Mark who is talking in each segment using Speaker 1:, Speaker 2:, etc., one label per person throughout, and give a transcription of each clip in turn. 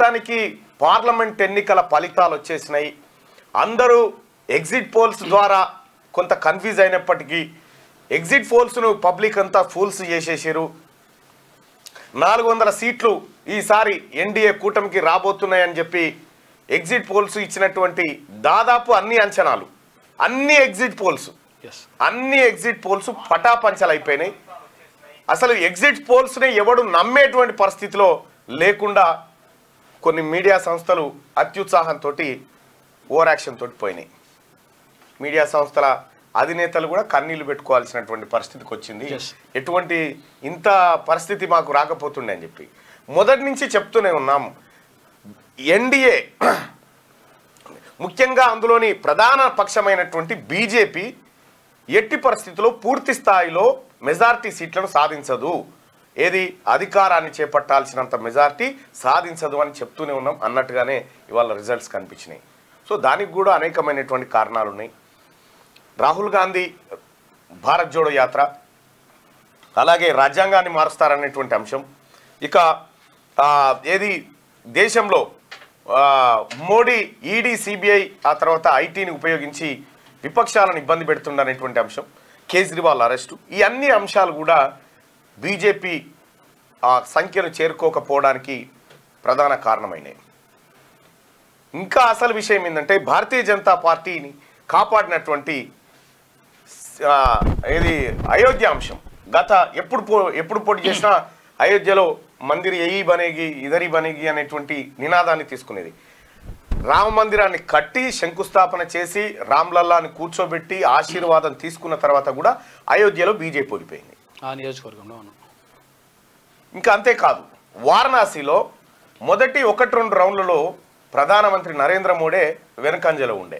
Speaker 1: మొత్తానికి పార్లమెంట్ ఎన్నికల ఫలితాలు వచ్చేసినాయి అందరూ ఎగ్జిట్ పోల్స్ ద్వారా కొంత కన్ఫ్యూజ్ అయినప్పటికీ ఎగ్జిట్ పోల్స్ను పబ్లిక్ అంతా ఫూల్స్ చేసేసారు నాలుగు వందల సీట్లు ఈసారి ఎన్డీఏ కూటమికి రాబోతున్నాయని చెప్పి ఎగ్జిట్ పోల్స్ ఇచ్చినటువంటి దాదాపు అన్ని అంచనాలు అన్ని ఎగ్జిట్ పోల్స్
Speaker 2: ఎస్
Speaker 1: అన్ని ఎగ్జిట్ పోల్స్ పటాపంచలు అయిపోయినాయి అసలు ఎగ్జిట్ పోల్స్ని ఎవడు నమ్మేటువంటి పరిస్థితిలో లేకుండా కొన్ని మీడియా సంస్థలు అత్యుత్సాహంతో ఓవర్ యాక్షన్ తోటి పోయినాయి మీడియా సంస్థల అధినేతలు కూడా కన్నీళ్లు పెట్టుకోవాల్సినటువంటి పరిస్థితికి వచ్చింది
Speaker 2: Yes.
Speaker 1: ఎటువంటి ఇంత పరిస్థితి మాకు రాకపోతుండే అని చెప్పి మొదటి నుంచి చెప్తూనే ఉన్నాం ఎన్డీఏ ముఖ్యంగా అందులోని ప్రధాన పక్షమైనటువంటి బీజేపీ ఎట్టి పరిస్థితుల్లో పూర్తి స్థాయిలో మెజార్టీ సీట్లను సాధించదు ఏది అధికారాన్ని చేపట్టాల్సినంత మెజార్టీ సాధించదు అని చెప్తూనే ఉన్నాం అన్నట్టుగానే ఇవాళ రిజల్ట్స్ కనిపించినాయి సో దానికి కూడా అనేకమైనటువంటి కారణాలు ఉన్నాయి రాహుల్ గాంధీ భారత్ జోడో యాత్ర అలాగే రాజ్యాంగాన్ని మారుస్తారనేటువంటి అంశం ఇక ఆ, ఏది దేశంలో ఆ, మోడీ ఈడీ సిబిఐ ఆ తర్వాత ఐటీని ఉపయోగించి విపక్షాలను ఇబ్బంది పెడుతుండనేటువంటి అంశం కేజ్రీవాల్ అరెస్టు ఈ అన్ని అంశాలు కూడా బీజేపీ ఆ సంఖ్యను చేరుకోకపోవడానికి ప్రధాన కారణమైనవి ఇంకా అసలు విషయం ఏంటంటే భారతీయ జనతా పార్టీని కాపాడినటువంటి ఆ, ఇది అయోధ్య అంశం గత ఎప్పుడు పో ఎప్పుడు పోటీ చేసినా అయోధ్యలో మందిర్ ఎయి బనేగి ఇదరి బనేగి అనేటువంటి నినాదాన్ని తీసుకునేది రామ మందిరాన్ని కట్టి శంకుస్థాపన చేసి రామ్లల్లాని కూర్చోబెట్టి ఆశీర్వాదం తీసుకున్న తర్వాత కూడా అయోధ్యలో బీజేపీ ఓడిపోయింది
Speaker 2: ఆ నియోజకవర్గంలో అవును
Speaker 1: ఇంకా అంతేకాదు వారణాసిలో మొదటి ఒకటి రెండు రౌండ్లలో ప్రధానమంత్రి నరేంద్ర మోడీ వెనుకంజలో ఉండే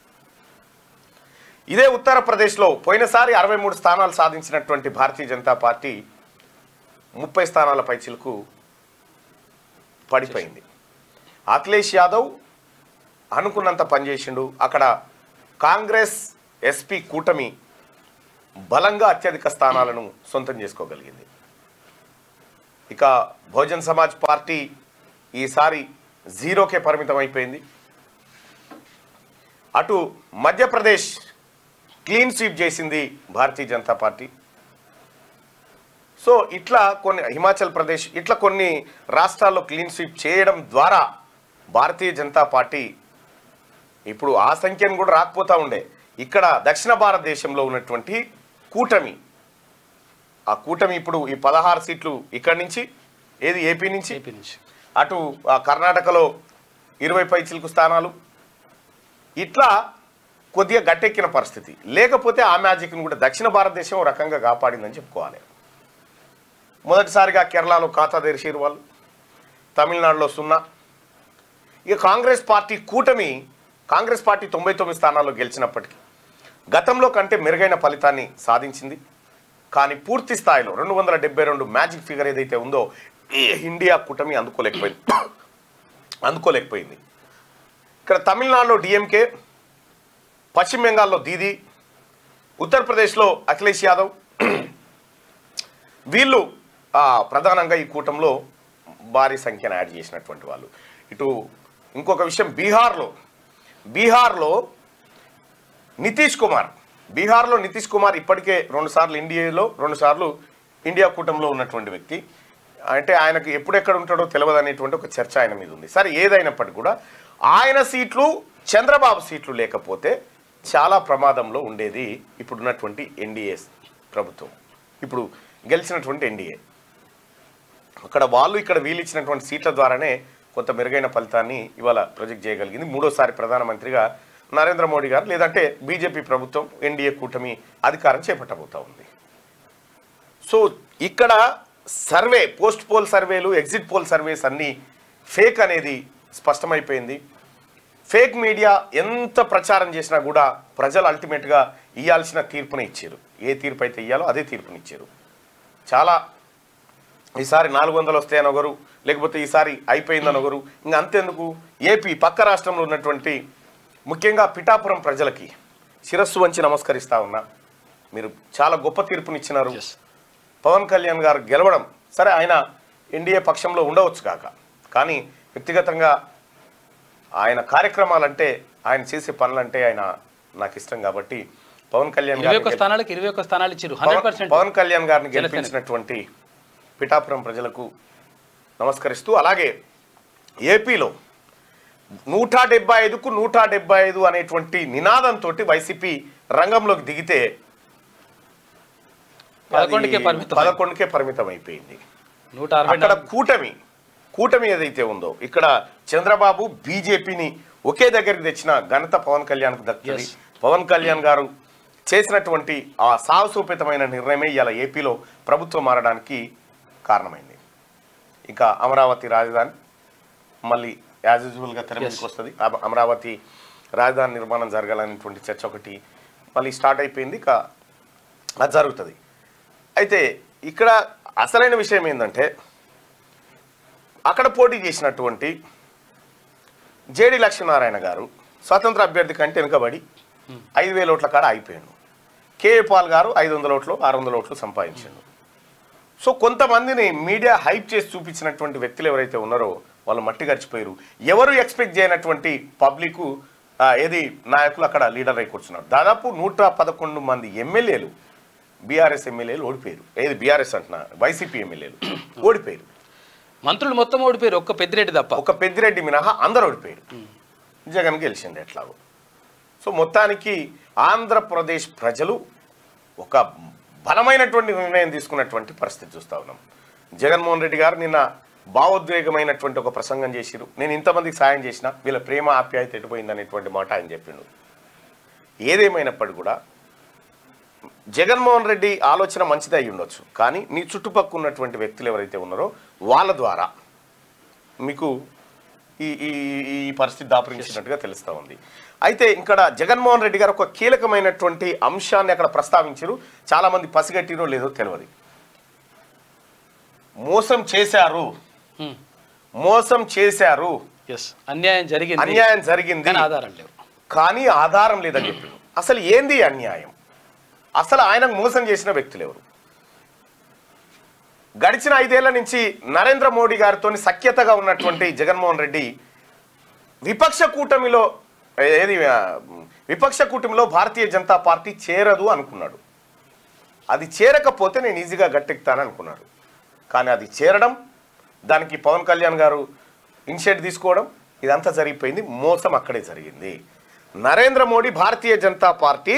Speaker 1: ఇదే ఉత్తరప్రదేశ్లో పోయినసారి అరవై మూడు స్థానాలు సాధించినటువంటి భారతీయ జనతా పార్టీ ముప్పై స్థానాల పైచిలకు పడిపోయింది అఖిలేష్ యాదవ్ అనుకున్నంత పనిచేసిండు అక్కడ కాంగ్రెస్ ఎస్పీ కూటమి బలంగా అత్యధిక స్థానాలను సొంతం చేసుకోగలిగింది ఇక బహుజన్ సమాజ్ పార్టీ ఈసారి జీరోకే పరిమితం అయిపోయింది అటు మధ్యప్రదేశ్ క్లీన్ స్వీప్ చేసింది భారతీయ జనతా పార్టీ సో ఇట్లా కొన్ని హిమాచల్ ప్రదేశ్ ఇట్లా కొన్ని రాష్ట్రాల్లో క్లీన్ స్వీప్ చేయడం ద్వారా భారతీయ జనతా పార్టీ ఇప్పుడు ఆ సంఖ్యను కూడా రాకపోతా ఉండే ఇక్కడ దక్షిణ భారతదేశంలో ఉన్నటువంటి కూటమి ఆ కూటమి ఇప్పుడు ఈ పదహారు సీట్లు ఇక్కడి నుంచి ఏది ఏపీ నుంచి
Speaker 2: ఏపీ నుంచి
Speaker 1: అటు ఆ కర్ణాటకలో ఇరవై పైచిలకు స్థానాలు ఇట్లా కొద్దిగా గట్టెక్కిన పరిస్థితి లేకపోతే ఆ మ్యాజిక్ను కూడా దక్షిణ భారతదేశం ఓ రకంగా కాపాడిందని చెప్పుకోవాలి మొదటిసారిగా కేరళలో ఖాతా తెరిచారు వాళ్ళు తమిళనాడులో సున్నా ఇక కాంగ్రెస్ పార్టీ కూటమి కాంగ్రెస్ పార్టీ తొంభై తొమ్మిది స్థానాల్లో గెలిచినప్పటికీ గతంలో కంటే మెరుగైన ఫలితాన్ని సాధించింది కానీ పూర్తి స్థాయిలో రెండు వందల డెబ్బై రెండు మ్యాజిక్ ఫిగర్ ఏదైతే ఉందో ఈ ఇండియా కూటమి అందుకోలేకపోయింది అందుకోలేకపోయింది ఇక్కడ తమిళనాడులో డిఎంకే పశ్చిమ బెంగాల్లో దీది ఉత్తరప్రదేశ్లో అఖిలేష్ యాదవ్ వీళ్ళు ఆ, ప్రధానంగా ఈ కూటంలో భారీ సంఖ్యను యాడ్ చేసినటువంటి వాళ్ళు ఇటు ఇంకొక విషయం బీహార్లో బీహార్లో నితీష్ కుమార్ బీహార్లో నితీష్ కుమార్ ఇప్పటికే రెండుసార్లు ఇండియాలో రెండుసార్లు ఇండియా కూటమిలో ఉన్నటువంటి వ్యక్తి అంటే ఆయనకు ఎప్పుడెక్కడ ఉంటాడో తెలియదు అనేటువంటి ఒక చర్చ ఆయన మీద ఉంది సరే ఏదైనప్పటికీ కూడా ఆయన సీట్లు చంద్రబాబు సీట్లు లేకపోతే చాలా ప్రమాదంలో ఉండేది ఇప్పుడున్నటువంటి ఎన్డీఏ ప్రభుత్వం ఇప్పుడు గెలిచినటువంటి ఎన్డీఏ అక్కడ వాళ్ళు ఇక్కడ వీళ్ళు ఇచ్చినటువంటి సీట్ల ద్వారానే కొంత మెరుగైన ఫలితాన్ని ఇవాళ ప్రొజెక్ట్ చేయగలిగింది మూడోసారి ప్రధానమంత్రిగా నరేంద్ర మోడీ గారు లేదంటే బీజేపీ ప్రభుత్వం ఎన్డీఏ కూటమి అధికారం చేపట్టబోతా ఉంది సో ఇక్కడ సర్వే పోస్ట్ పోల్ సర్వేలు ఎగ్జిట్ పోల్ సర్వేస్ అన్నీ ఫేక్ అనేది స్పష్టమైపోయింది ఫేక్ మీడియా ఎంత ప్రచారం చేసినా కూడా ప్రజలు అల్టిమేట్గా ఇవ్వాల్సిన తీర్పుని ఇచ్చారు ఏ తీర్పు అయితే ఇవ్వాలో అదే తీర్పునిచ్చారు చాలా ఈసారి నాలుగు వందలు వస్తాయని ఒకరు లేకపోతే ఈసారి అయిపోయిందని ఒకరు ఇంకా అంతేందుకు ఏపీ పక్క రాష్ట్రంలో ఉన్నటువంటి ముఖ్యంగా పిఠాపురం ప్రజలకి శిరస్సు వంచి నమస్కరిస్తా ఉన్నా మీరు చాలా గొప్ప తీర్పునిచ్చినారు
Speaker 2: ఎస్
Speaker 1: పవన్ కళ్యాణ్ గారు గెలవడం సరే ఆయన ఎన్డీఏ పక్షంలో ఉండవచ్చు కాక కానీ వ్యక్తిగతంగా ఆయన కార్యక్రమాలంటే ఆయన చేసే పనులంటే ఆయన నాకు ఇష్టం కాబట్టి పవన్ కళ్యాణ్
Speaker 2: ఇరవై ఒక్క
Speaker 1: గారిని
Speaker 2: స్థానాలకు ఇరవై ఒక్క స్థానాలు ఇచ్చారు హండ్రెడ్
Speaker 1: పవన్
Speaker 2: పర్సెంట్
Speaker 1: పవన్ కళ్యాణ్ గారిని
Speaker 2: జనసేన.
Speaker 1: గెలిపించినటువంటి పిఠాపురం ప్రజలకు నమస్కరిస్తూ అలాగే ఏపీలో నూట డెబ్బై ఐదుకు నూట డెబ్బై ఐదు అనేటువంటి నినాదంతో వైసీపీ రంగంలోకి దిగితే
Speaker 2: పదకొండుకే
Speaker 1: అది
Speaker 2: పరిమితం
Speaker 1: పదకొండుకే పరిమితం అయిపోయింది
Speaker 2: నూట అరవై
Speaker 1: అక్కడ
Speaker 2: నాలుగు.
Speaker 1: కూటమి కూటమి ఏదైతే ఉందో ఇక్కడ చంద్రబాబు బీజేపీని ఒకే దగ్గరికి తెచ్చిన ఘనత పవన్ కళ్యాణ్కు దక్కింది
Speaker 2: Yes.
Speaker 1: పవన్ కళ్యాణ్ గారు చేసినటువంటి ఆ సాహసోపేతమైన నిర్ణయమే ఇలా ఏపీలో ప్రభుత్వం మారడానికి కారణమైంది ఇంకా అమరావతి రాజధాని మళ్ళీ యాజ్ యూజువల్గా తెర మీదకి వస్తుంది అమ- అమరావతి రాజధాని నిర్మాణం జరగాలనేటువంటి చర్చ ఒకటి మళ్ళీ స్టార్ట్ అయిపోయింది ఇక అది జరుగుతుంది అయితే ఇక్కడ అసలైన విషయం ఏంటంటే అక్కడ పోటీ చేసినటువంటి జేడి లక్ష్మీనారాయణ గారు స్వతంత్ర అభ్యర్థి కంటే వెనుకబడి ఐదు వేల ఓట్ల కాడ అయిపోయాడు కేఏ పాల్ గారు ఐదు వందల ఓట్లు ఆరు వందల ఓట్లు సంపాదించాడు సో కొంతమందిని మీడియా హైప్ చేసి చూపించినటువంటి వ్యక్తులు ఎవరైతే ఉన్నారో వాళ్ళు మట్టి గడిచిపోయారు ఎవరు ఎక్స్పెక్ట్ చేయనటువంటి పబ్లిక్ ఏది నాయకులు అక్కడ లీడర్ అయి కూర్చున్నారు దాదాపు నూట పదకొండు మంది ఎమ్మెల్యేలు బీఆర్ఎస్ ఎమ్మెల్యేలు ఓడిపోయారు ఏది బీఆర్ఎస్ అంటున్నా వైసీపీ ఎమ్మెల్యేలు ఓడిపోయారు
Speaker 2: మంత్రులు మొత్తం ఓడిపోయారు ఒక్క పెద్దిరెడ్డి తప్ప
Speaker 1: ఒక పెద్దిరెడ్డి మినహా అందరు ఓడిపోయారు జగన్ గెలిచిండు ఎట్లాగో సో మొత్తానికి ఆంధ్రప్రదేశ్ ప్రజలు ఒక బలమైనటువంటి నిర్ణయం తీసుకున్నటువంటి పరిస్థితి చూస్తా ఉన్నాం జగన్మోహన్ రెడ్డి గారు నిన్న భావోద్వేగమైనటువంటి ఒక ప్రసంగం చేసిరు నేను ఇంతమందికి సాయం చేసిన వీళ్ళ ప్రేమ ఆప్యాయత ఎటుపోయింది అనేటువంటి మాట ఆయన చెప్పిండు ఏదేమైనప్పటికీ కూడా జగన్మోహన్ రెడ్డి ఆలోచన మంచిదే అయి ఉండొచ్చు కానీ నీ చుట్టుపక్కల ఉన్నటువంటి వ్యక్తులు ఎవరైతే ఉన్నారో వాళ్ళ ద్వారా మీకు ఈ ఈ ఈ పరిస్థితి దాపురించినట్టుగా తెలుస్తూ ఉంది అయితే ఇక్కడ జగన్మోహన్ రెడ్డి గారు ఒక కీలకమైనటువంటి అంశాన్ని అక్కడ ప్రస్తావించారు చాలా మంది పసిగట్టిరో లేదో తెలియదు మోసం చేశారు మోసం చేశారు
Speaker 2: ఎస్ అన్యాయం జరిగింది
Speaker 1: అన్యాయం జరిగింది
Speaker 2: కానీ ఆధారం లేవు
Speaker 1: కానీ ఆధారం లేదని చెప్పిండు అసలు ఏంది ఈ అన్యాయం అసలు ఆయనకు మోసం చేసిన వ్యక్తులు ఎవరు గడిచిన ఐదేళ్ల నుంచి నరేంద్ర మోడీ గారితో సఖ్యతగా ఉన్నటువంటి జగన్మోహన్ రెడ్డి విపక్ష కూటమిలో ఏది ఆ, విపక్ష కూటమిలో భారతీయ జనతా పార్టీ చేరదు అనుకున్నాడు అది చేరకపోతే నేను ఈజీగా గట్టెక్కుతాను అనుకున్నాడు కానీ అది చేరడం దానికి పవన్ కళ్యాణ్ గారు ఇనిషియేట్ తీసుకోవడం ఇదంతా జరిగిపోయింది మోసం అక్కడే జరిగింది నరేంద్ర మోడీ భారతీయ జనతా పార్టీ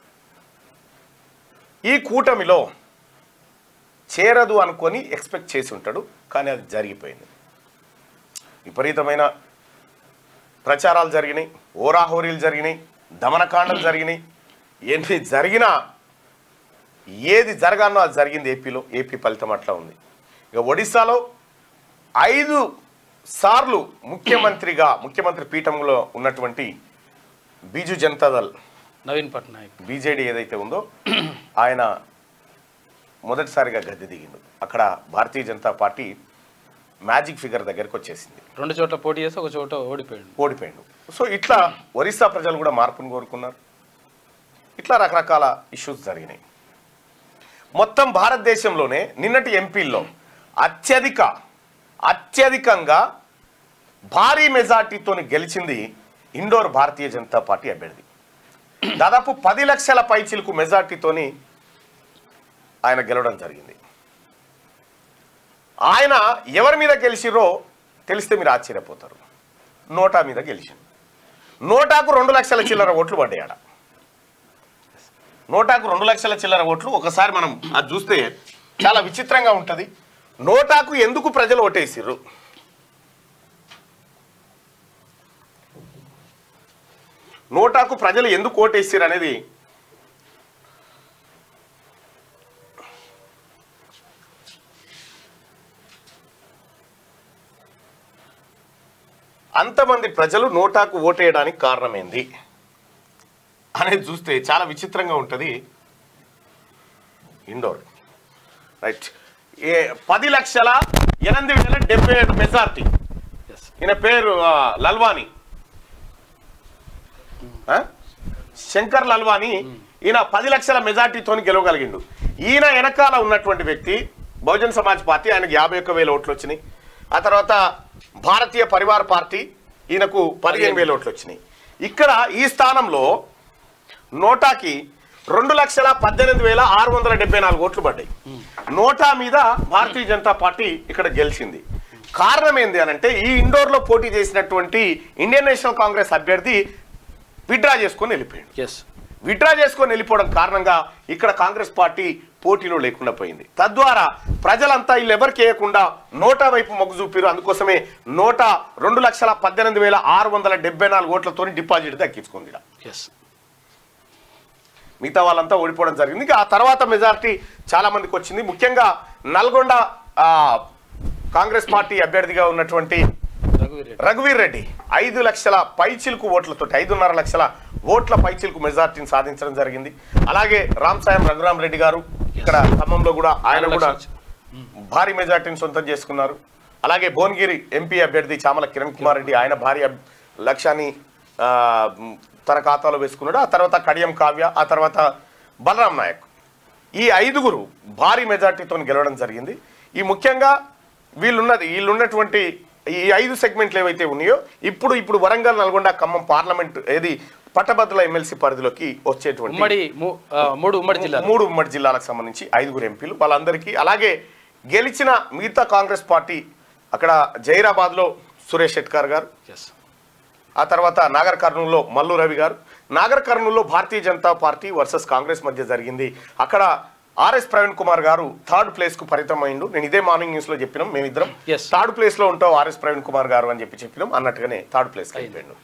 Speaker 1: ఈ కూటమిలో చేరదు అనుకొని ఎక్స్పెక్ట్ చేసి ఉంటాడు కానీ అది జరిగిపోయింది విపరీతమైన ప్రచారాలు జరిగినాయి ఓరాహోరీలు జరిగినాయి దమనకాండలు జరిగినాయి ఎన్ని జరిగినా ఏది జరగానో అది జరిగింది ఏపీలో ఏపీ ఫలితం అట్లా ఉంది ఇక ఒడిశాలో ఐదు సార్లు ముఖ్యమంత్రిగా ముఖ్యమంత్రి పీఠంలో ఉన్నటువంటి బీజు జనతాదళ్
Speaker 2: నవీన్ పట్నాయక్
Speaker 1: బీజేడీ ఏదైతే ఉందో ఆయన మొదటిసారిగా గద్దె దిగిండు అక్కడ Bharatiya Janata party magic figure దగ్గరికి వచ్చేసింది
Speaker 2: రెండు చోట్ల పోటీ చేసి ఒక చోట ఓడిపోయాడు
Speaker 1: ఓడిపోయిండు సో ఇట్లా ఒరిస్సా ప్రజలు కూడా మార్పును కోరుకున్నారు ఇట్లా రకరకాల ఇష్యూస్ జరిగినాయి మొత్తం భారతదేశంలోనే నిన్నటి ఎంపీల్లో అత్యధిక అత్యధికంగా భారీ మెజార్టీతో గెలిచింది ఇండోర్ భారతీయ జనతా పార్టీ అభ్యర్థి దాదాపు పది లక్షల పైచిలకు మెజార్టీతోని ఆయన గెలవడం జరిగింది ఆయన ఎవరి మీద గెలిచిరో తెలిస్తే మీరు ఆశ్చర్యపోతారు నోటా మీద గెలిచిండు నోటాకు రెండు లక్షల చిల్లర ఓట్లు పడ్డాయట నోటాకు రెండు లక్షల చిల్లర ఓట్లు ఒకసారి మనం అది చూస్తే చాలా విచిత్రంగా ఉంటుంది నోటాకు ఎందుకు ప్రజలు ఓటేసిర్రు నోటాకు ప్రజలు ఎందుకు ఓటేసిర్రు అనేది అంతమంది ప్రజలు నోటాకు ఓటేయడానికి కారణమైంది అనేది చూస్తే చాలా విచిత్రంగా ఉంటుంది ఇండోర్ రైట్ ఏ పది లక్షల ఎనిమిది వేల డెబ్బై ఏడు మెజార్టీ
Speaker 2: ఎస్
Speaker 1: ఈయన పేరు ఆ, లల్వాని ఆ? శంకర్ లల్వాని ఈయన పది లక్షల మెజార్టీతో గెలవగలిగిండు ఈయన వెనకాల ఉన్నటువంటి వ్యక్తి బహుజన్ సమాజ్ పార్టీ ఆయనకు యాభై ఒక్క వేల ఓట్లు వచ్చినాయి ఆ తర్వాత భారతీయ పరివార్ పార్టీ ఈయనకు పదిహేను వేల ఓట్లు వచ్చినాయి ఇక్కడ ఈ స్థానంలో నోటాకి రెండు లక్షల పద్దెనిమిది వేల ఆరు వందల డెబ్బై నాలుగు ఓట్లు పడ్డాయి నోటా మీద భారతీయ జనతా పార్టీ ఇక్కడ గెలిచింది కారణం ఏంది అనంటే ఈ ఇండోర్లో పోటీ చేసినటువంటి ఇండియన్ నేషనల్ కాంగ్రెస్ అభ్యర్థి విడ్రా చేసుకొని వెళ్ళిపోయాడు
Speaker 2: ఎస్
Speaker 1: విడ్రా చేసుకొని వెళ్ళిపోవడం కారణంగా ఇక్కడ కాంగ్రెస్ పార్టీ పోటీలో లేకుండా పోయింది తద్వారా ప్రజలంతా వీళ్ళు ఎవరికి వేయకుండా నోటా వైపు మొగ్గు చూపారు అందుకోసమే నోటా రెండు లక్షల పద్దెనిమిది వేల ఆరు వందల డెబ్బై నాలుగు ఓట్లతో డిపాజిట్ దక్కించుకుంది ఈడ.
Speaker 2: ఎస్
Speaker 1: మిగతా వాళ్ళంతా ఓడిపోవడం జరిగింది ఇంకా ఆ తర్వాత మెజారిటీ చాలా మందికి వచ్చింది ముఖ్యంగా నల్గొండ ఆ, కాంగ్రెస్ పార్టీ అభ్యర్థిగా ఉన్నటువంటి
Speaker 2: రఘువీర్ రెడ్డి
Speaker 1: రఘువీర్ రెడ్డి ఐదు లక్షల పైచిలుకు ఓట్లతో ఐదున్నర లక్షల ఓట్ల పైచిలుకు మెజార్టీని సాధించడం జరిగింది అలాగే రామ్ సాయం రఘురామ్ రెడ్డి గారు ఇక్కడ ఖమ్మంలో కూడా ఆయన
Speaker 2: నాలుగు
Speaker 1: కూడా
Speaker 2: లక్షలు.
Speaker 1: భారీ మెజార్టీని సొంతం చేసుకున్నారు అలాగే భువనగిరి ఎంపీ అభ్యర్థి చామల కిరణ్ కుమార్ రెడ్డి ఆయన భారీ అబ్- లక్ష్యాన్ని ఆ, మ్, తన ఖాతాలో వేసుకున్నాడు ఆ తర్వాత కడియం కావ్య ఆ తర్వాత బలరాం నాయక్ ఈ ఐదుగురు భారీ మెజార్టీతో గెలవడం జరిగింది ఈ ముఖ్యంగా వీళ్ళున్నది వీళ్ళున్నటువంటి ఈ ఐదు సెగ్మెంట్లు ఏవైతే ఉన్నాయో ఇప్పుడు ఇప్పుడు వరంగల్ నల్గొండ ఖమ్మం పార్లమెంట్ ఏది పట్టభద్రుల ఎమ్మెల్సీ పరిధిలోకి వచ్చేటువంటి
Speaker 2: ఉమ్మడి ము- ఆ, మూడు ఉమ్మడి జిల్లాలు
Speaker 1: మూడు ఉమ్మడి జిల్లాలకు సంబంధించి ఐదుగురు ఎంపీలు వాళ్ళందరికీ అలాగే గెలిచిన మిగతా కాంగ్రెస్ పార్టీ అక్కడ జైరాబాద్లో సురేష్ షెట్కర్ గారు
Speaker 2: ఎస్
Speaker 1: ఆ తర్వాత నాగర్ కర్నూలులో మల్లు రవి గారు నాగర్ కర్నూలులో భారతీయ జనతా పార్టీ వర్సెస్ కాంగ్రెస్ మధ్య జరిగింది అక్కడ ఆర్ఎస్ ప్రవీణ్ కుమార్ గారు థర్డ్ ప్లేస్ కు పరితమైండు నేను ఇదే మార్నింగ్ న్యూస్ లో చెప్పినాం మేమిద్దరం
Speaker 2: Yes.
Speaker 1: థర్డ్ ప్లేస్ లో ఉంటావు ఆర్ఎస్ ప్రవీణ్ కుమార్ గారు అని చెప్పి చెప్పినాం అన్నట్టుగానే థర్డ్ ప్లేస్ కి వెళ్ళిపోయిండు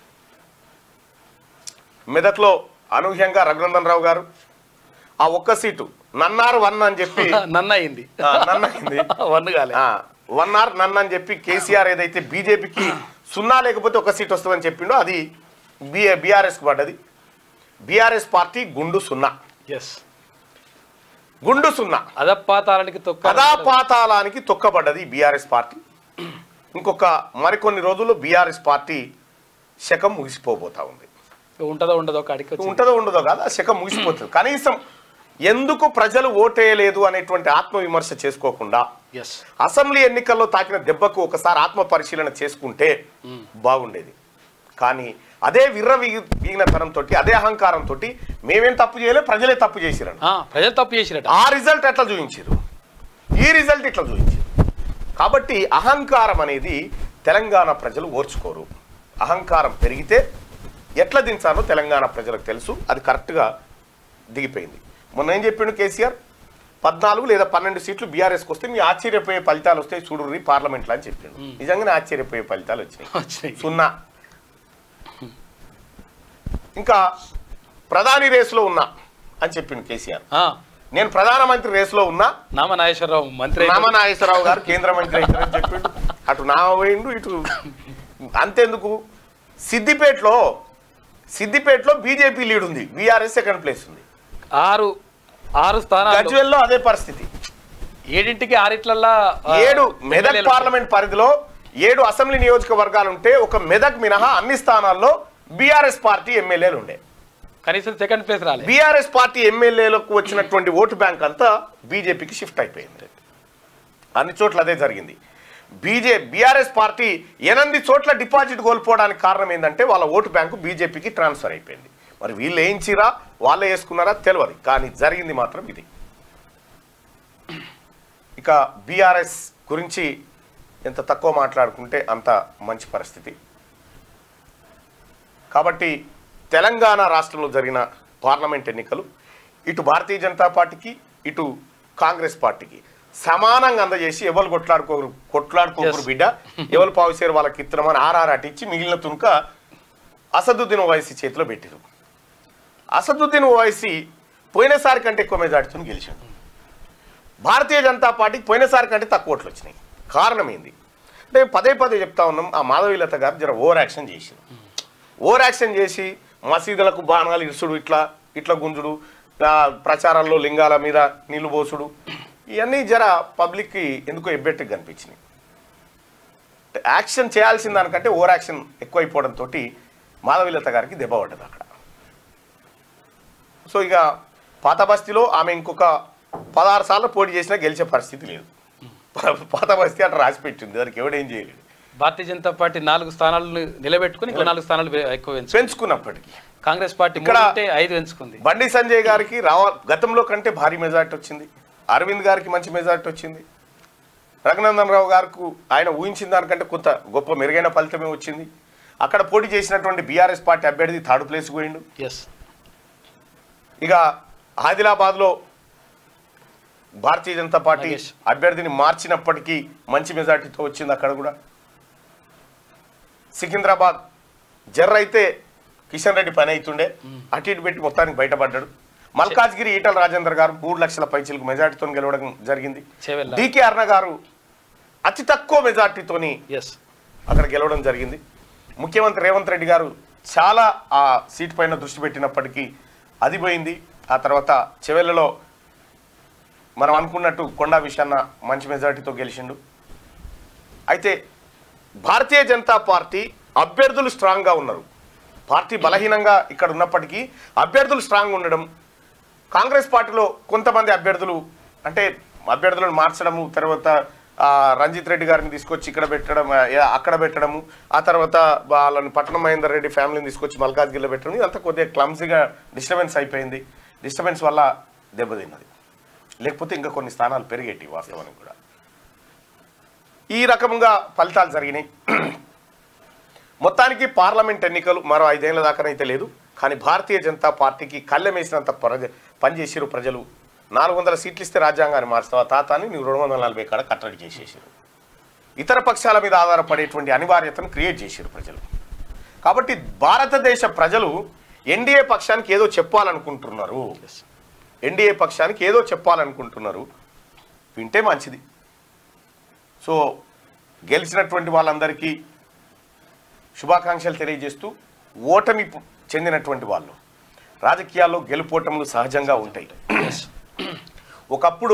Speaker 1: మెదక్లో అనూహ్యంగా రఘునందన్ రావు గారు ఆ ఒక్క సీటు నన్నారు వన్ అని చెప్పి
Speaker 2: నన్న అయింది
Speaker 1: ఆ, నన్ను అయింది.
Speaker 2: వన్ కాలే
Speaker 1: ఆ, వన్ ఆర్ నన్ అని చెప్పి కేసీఆర్ ఏదైతే బీజేపీకి సున్నా లేకపోతే ఒక సీట్ వస్తుందని చెప్పిండో అది బి బీఆర్ఎస్కి పడ్డది బీఆర్ఎస్ పార్టీ గుండు సున్నా
Speaker 2: ఎస్
Speaker 1: గుండు సున్నా
Speaker 2: అదపాతాలనికి తొక్క
Speaker 1: కథాపాతాలానికి తొక్కబడ్డది బీఆర్ఎస్ పార్టీ ఇంకొక మరికొన్ని రోజుల్లో బీఆర్ఎస్ పార్టీ శకం ముగిసిపోబోతా ఉంది
Speaker 2: ఉంటదో ఉండదో ఒక అడిగి వచ్చింది
Speaker 1: ఉంటుందో ఉండదో కాదు ఆ శకం ముగిసిపోతుంది కనీసం ఎందుకు ప్రజలు ఓటేయలేదు అనేటువంటి ఆత్మవిమర్శ చేసుకోకుండా
Speaker 2: ఎస్
Speaker 1: అసెంబ్లీ ఎన్నికల్లో తాకిన దెబ్బకు ఒకసారి ఆత్మ పరిశీలన చేసుకుంటే బాగుండేది కానీ అదే విర్ర వీగిన తనంతో అదే అహంకారంతో మేమేం తప్పు చేయలే ప్రజలే తప్పు చేసిరని
Speaker 2: ప్రజలు తప్పు చేసిరట
Speaker 1: ఆ రిజల్ట్ ఎట్లా చూపించారు ఈ రిజల్ట్ ఇట్లా చూపించారు కాబట్టి అహంకారం అనేది తెలంగాణ ప్రజలు ఓర్చుకోరు అహంకారం పెరిగితే ఎట్లా దించాలో తెలంగాణ ప్రజలకు తెలుసు అది కరెక్ట్గా దిగిపోయింది మొన్న ఏం చెప్పిండు కేసీఆర్ పద్నాలుగు లేదా పన్నెండు సీట్లు బీఆర్ఎస్కి వస్తే మీ ఆశ్చర్యపోయే ఫలితాలు వస్తాయి చూడుర్రి పార్లమెంట్లో అని చెప్పిండు నిజంగానే ఆశ్చర్యపోయే ఫలితాలు వచ్చినాయి
Speaker 2: వచ్చినాయి.
Speaker 1: సున్నా ఇంకా ప్రధాని రేసులో ఉన్నా అని చెప్పిండు కేసీఆర్
Speaker 2: ఆ,
Speaker 1: నేను ప్రధానమంత్రి రేసులో ఉన్నా
Speaker 2: నామ నాగేశ్వరరావు మంత్రి అయితే-
Speaker 1: నామనాగేశ్వరరావు గారు కేంద్ర మంత్రి అవుతారని చెప్పిండు అటు నామ పోయిండు ఇటు అంతెందుకు సిద్దిపేటలో సిద్దిపేటలో బీజేపీ లీడ్ ఉంది బీఆర్ఎస్ సెకండ్ ప్లేస్ ఉంది
Speaker 2: ఆరు ఆరు స్థానాలు
Speaker 1: గజ్వెల్లో అదే పరిస్థితి
Speaker 2: ఏడింటికి ఆరిట్లల్లా ఆ,
Speaker 1: ఏడు మెదక్
Speaker 2: ఎమ్మెల్యేలు
Speaker 1: పార్లమెంట్ పరిధిలో ఏడు అసెంబ్లీ నియోజకవర్గాలు ఉంటే ఒక మెదక్ మినహా అన్ని స్థానాల్లో బీఆర్ఎస్ పార్టీ ఎమ్మెల్యేలు ఉండే
Speaker 2: కనీసం సెకండ్ ప్లేస్ రాలే
Speaker 1: బీఆర్ఎస్ పార్టీ ఎమ్మెల్యేలకు వచ్చినటువంటి ఓటు బ్యాంక్ అంతా బీజేపీకి షిఫ్ట్ అయిపోయింది అన్ని చోట్ల అదే జరిగింది బీజే బీఆర్ఎస్ పార్టీ ఎనిమిది చోట్ల డిపాజిట్ కోల్పోవడానికి కారణం ఏంటంటే వాళ్ళ ఓటు బ్యాంకు బీజేపీకి ట్రాన్స్ఫర్ అయిపోయింది మరి వీళ్ళు వేయించిరా వాళ్ళే వేసుకున్నారా తెలియదు కానీ జరిగింది మాత్రం ఇది ఇక బీఆర్ఎస్ గురించి ఎంత తక్కువ మాట్లాడుకుంటే అంత మంచి పరిస్థితి కాబట్టి తెలంగాణ రాష్ట్రంలో జరిగిన పార్లమెంట్ ఎన్నికలు ఇటు భారతీయ జనతా పార్టీకి ఇటు కాంగ్రెస్ పార్టీకి సమానంగా అందజేసి ఎవరు కొట్లాడుకోరు కొట్లాడుకోకరు
Speaker 2: Yes.
Speaker 1: బిడ్డ ఎవరు పావుసేరు వాళ్ళకి ఇత్తనమని ఆర్ఆర్ అటిచ్చి మిగిలిన తునుక అసదుద్దీన్ ఓవైసీ చేతిలో పెట్టారు అసదుద్దీన్ ఓవైసీ పోయినసారి కంటే ఎక్కువ మెజార్టీతో గెలిచాడు భారతీయ జనతా పార్టీకి పోయినసారి కంటే తక్కువ ఓట్లు వచ్చినాయి కారణం ఏంది అంటే పదే పదే చెప్తా ఉన్నాం ఆ మాధవీలత గారు జర ఓవర్ యాక్షన్ చేసింది ఓవర్ యాక్షన్ చేసి మసీదులకు బాణాలు ఇరుసుడు ఇట్లా ఇట్లా గుంజుడు ఆ, ప్రచారాల్లో లింగాల మీద నీళ్లు పోసుడు ఇవన్నీ జర పబ్లిక్కి ఎందుకో ఎబ్బెట్టుగా కనిపించినాయి యాక్షన్ చేయాల్సిన దానికంటే ఓవర్ యాక్షన్ ఎక్కువైపోవడంతో మాధవీలత గారికి దెబ్బ పడ్డది అక్కడ సో ఇక పాత బస్తీలో ఆమె ఇంకొక పదహారు సార్లు పోటీ చేసినా గెలిచే పరిస్థితి లేదు పాత బస్తీ అట్లా రాసి పెట్టింది దానికి ఎవడేం చేయలేడు
Speaker 2: భారతీయ జనతా పార్టీ నాలుగు స్థానాలను నిలబెట్టుకుని ఇంకో నాలుగు స్థానాలు వే- ఎక్కువ పెంచుకుంది
Speaker 1: పెంచుకున్నప్పటికీ
Speaker 2: కాంగ్రెస్ పార్టీ
Speaker 1: ఇక్కడ-
Speaker 2: మూడు ఉంటే ఐదు పెంచుకుంది
Speaker 1: బండి సంజయ్ గారికి రావ గతంలో కంటే భారీ మెజార్టీ వచ్చింది అరవింద్ గారికి మంచి మెజార్టీ వచ్చింది రఘునందన్ రావు గారికి ఆయన ఊహించిన దానికంటే కొంత గొప్ప మెరుగైన ఫలితమే వచ్చింది అక్కడ పోటీ చేసినటువంటి బీఆర్ఎస్ పార్టీ అభ్యర్థి థర్డ్ ప్లేస్ పోయిండు
Speaker 2: ఎస్
Speaker 1: ఇక ఆదిలాబాద్లో భారతీయ జనతా పార్టీ
Speaker 2: నాగేష్.
Speaker 1: అభ్యర్థిని మార్చినప్పటికీ మంచి మెజార్టీతో వచ్చింది అక్కడ కూడా సికింద్రాబాద్ జర్ర అయితే కిషన్ రెడ్డి పని అవుతుండే అటు ఇటు పెట్టి మొత్తానికి బయటపడ్డాడు మల్కాజ్గిరి ఈటల రాజేందర్ గారు మూడు లక్షల పైచీలకు మెజార్టీతో గెలవడం జరిగింది
Speaker 2: చేవెళ్ళ.
Speaker 1: డికే అర్ణ గారు అతి తక్కువ మెజార్టీతోని
Speaker 2: ఎస్
Speaker 1: అక్కడ గెలవడం జరిగింది ముఖ్యమంత్రి రేవంత్ రెడ్డి గారు చాలా ఆ సీట్ పైన దృష్టి పెట్టినప్పటికీ అది పోయింది ఆ తర్వాత చివరిలో మనం అనుకున్నట్టు కొండా విషయాన్న మంచి మెజార్టీతో గెలిచిండు అయితే భారతీయ జనతా పార్టీ అభ్యర్థులు స్ట్రాంగ్గా ఉన్నారు పార్టీ బలహీనంగా ఇక్కడ ఉన్నప్పటికీ అభ్యర్థులు స్ట్రాంగ్ ఉండడం కాంగ్రెస్ పార్టీలో కొంతమంది అభ్యర్థులు అంటే అభ్యర్థులను మార్చడము తర్వాత ఆ, రంజిత్ రెడ్డి గారిని తీసుకొచ్చి ఇక్కడ పెట్టడం ఆ, యా- అక్కడ పెట్టడము ఆ తర్వాత వాళ్ళని పట్టణ మహేందర్ రెడ్డి ఫ్యామిలీని తీసుకొచ్చి మల్కాజ్గిరిలో పెట్టడం ఇదంతా కొద్దిగా క్లమ్సీగా డిస్టర్బెన్స్ అయిపోయింది డిస్టర్బెన్స్ వల్ల దెబ్బతిన్నది లేకపోతే ఇంకా కొన్ని స్థానాలు పెరిగేటి వాస్తవానికి కూడా ఈ రకంగా ఫలితాలు జరిగినాయి మొత్తానికి పార్లమెంట్ ఎన్నికలు మరో ఐదేళ్ల దాకానైతే లేదు కానీ భారతీయ జనతా పార్టీకి కళ్ళెం వేసినంత ప్రజ పనిచేసారు ప్రజలు నాలుగు వందల సీట్లు ఇస్తే రాజ్యాంగాన్ని మార్చుతావా తాత అని నువ్వు రెండు వందల నలభై కాడ కట్టడి చేసేసారు ఇతర పక్షాల మీద ఆధారపడేటువంటి అనివార్యతను క్రియేట్ చేశారు ప్రజలు కాబట్టి భారతదేశ ప్రజలు ఎన్డీఏ పక్షానికి ఏదో చెప్పాలనుకుంటున్నారు ఎన్డీఏ పక్షానికి ఏదో చెప్పాలనుకుంటున్నారు వింటే మంచిది సో గెలిచినటువంటి వాళ్ళందరికీ శుభాకాంక్షలు తెలియజేస్తూ ఓటమి పు- చెందినటువంటి వాళ్ళు రాజకీయాల్లో గెలుపోటములు సహజంగా ఉంటాయి ఒకప్పుడు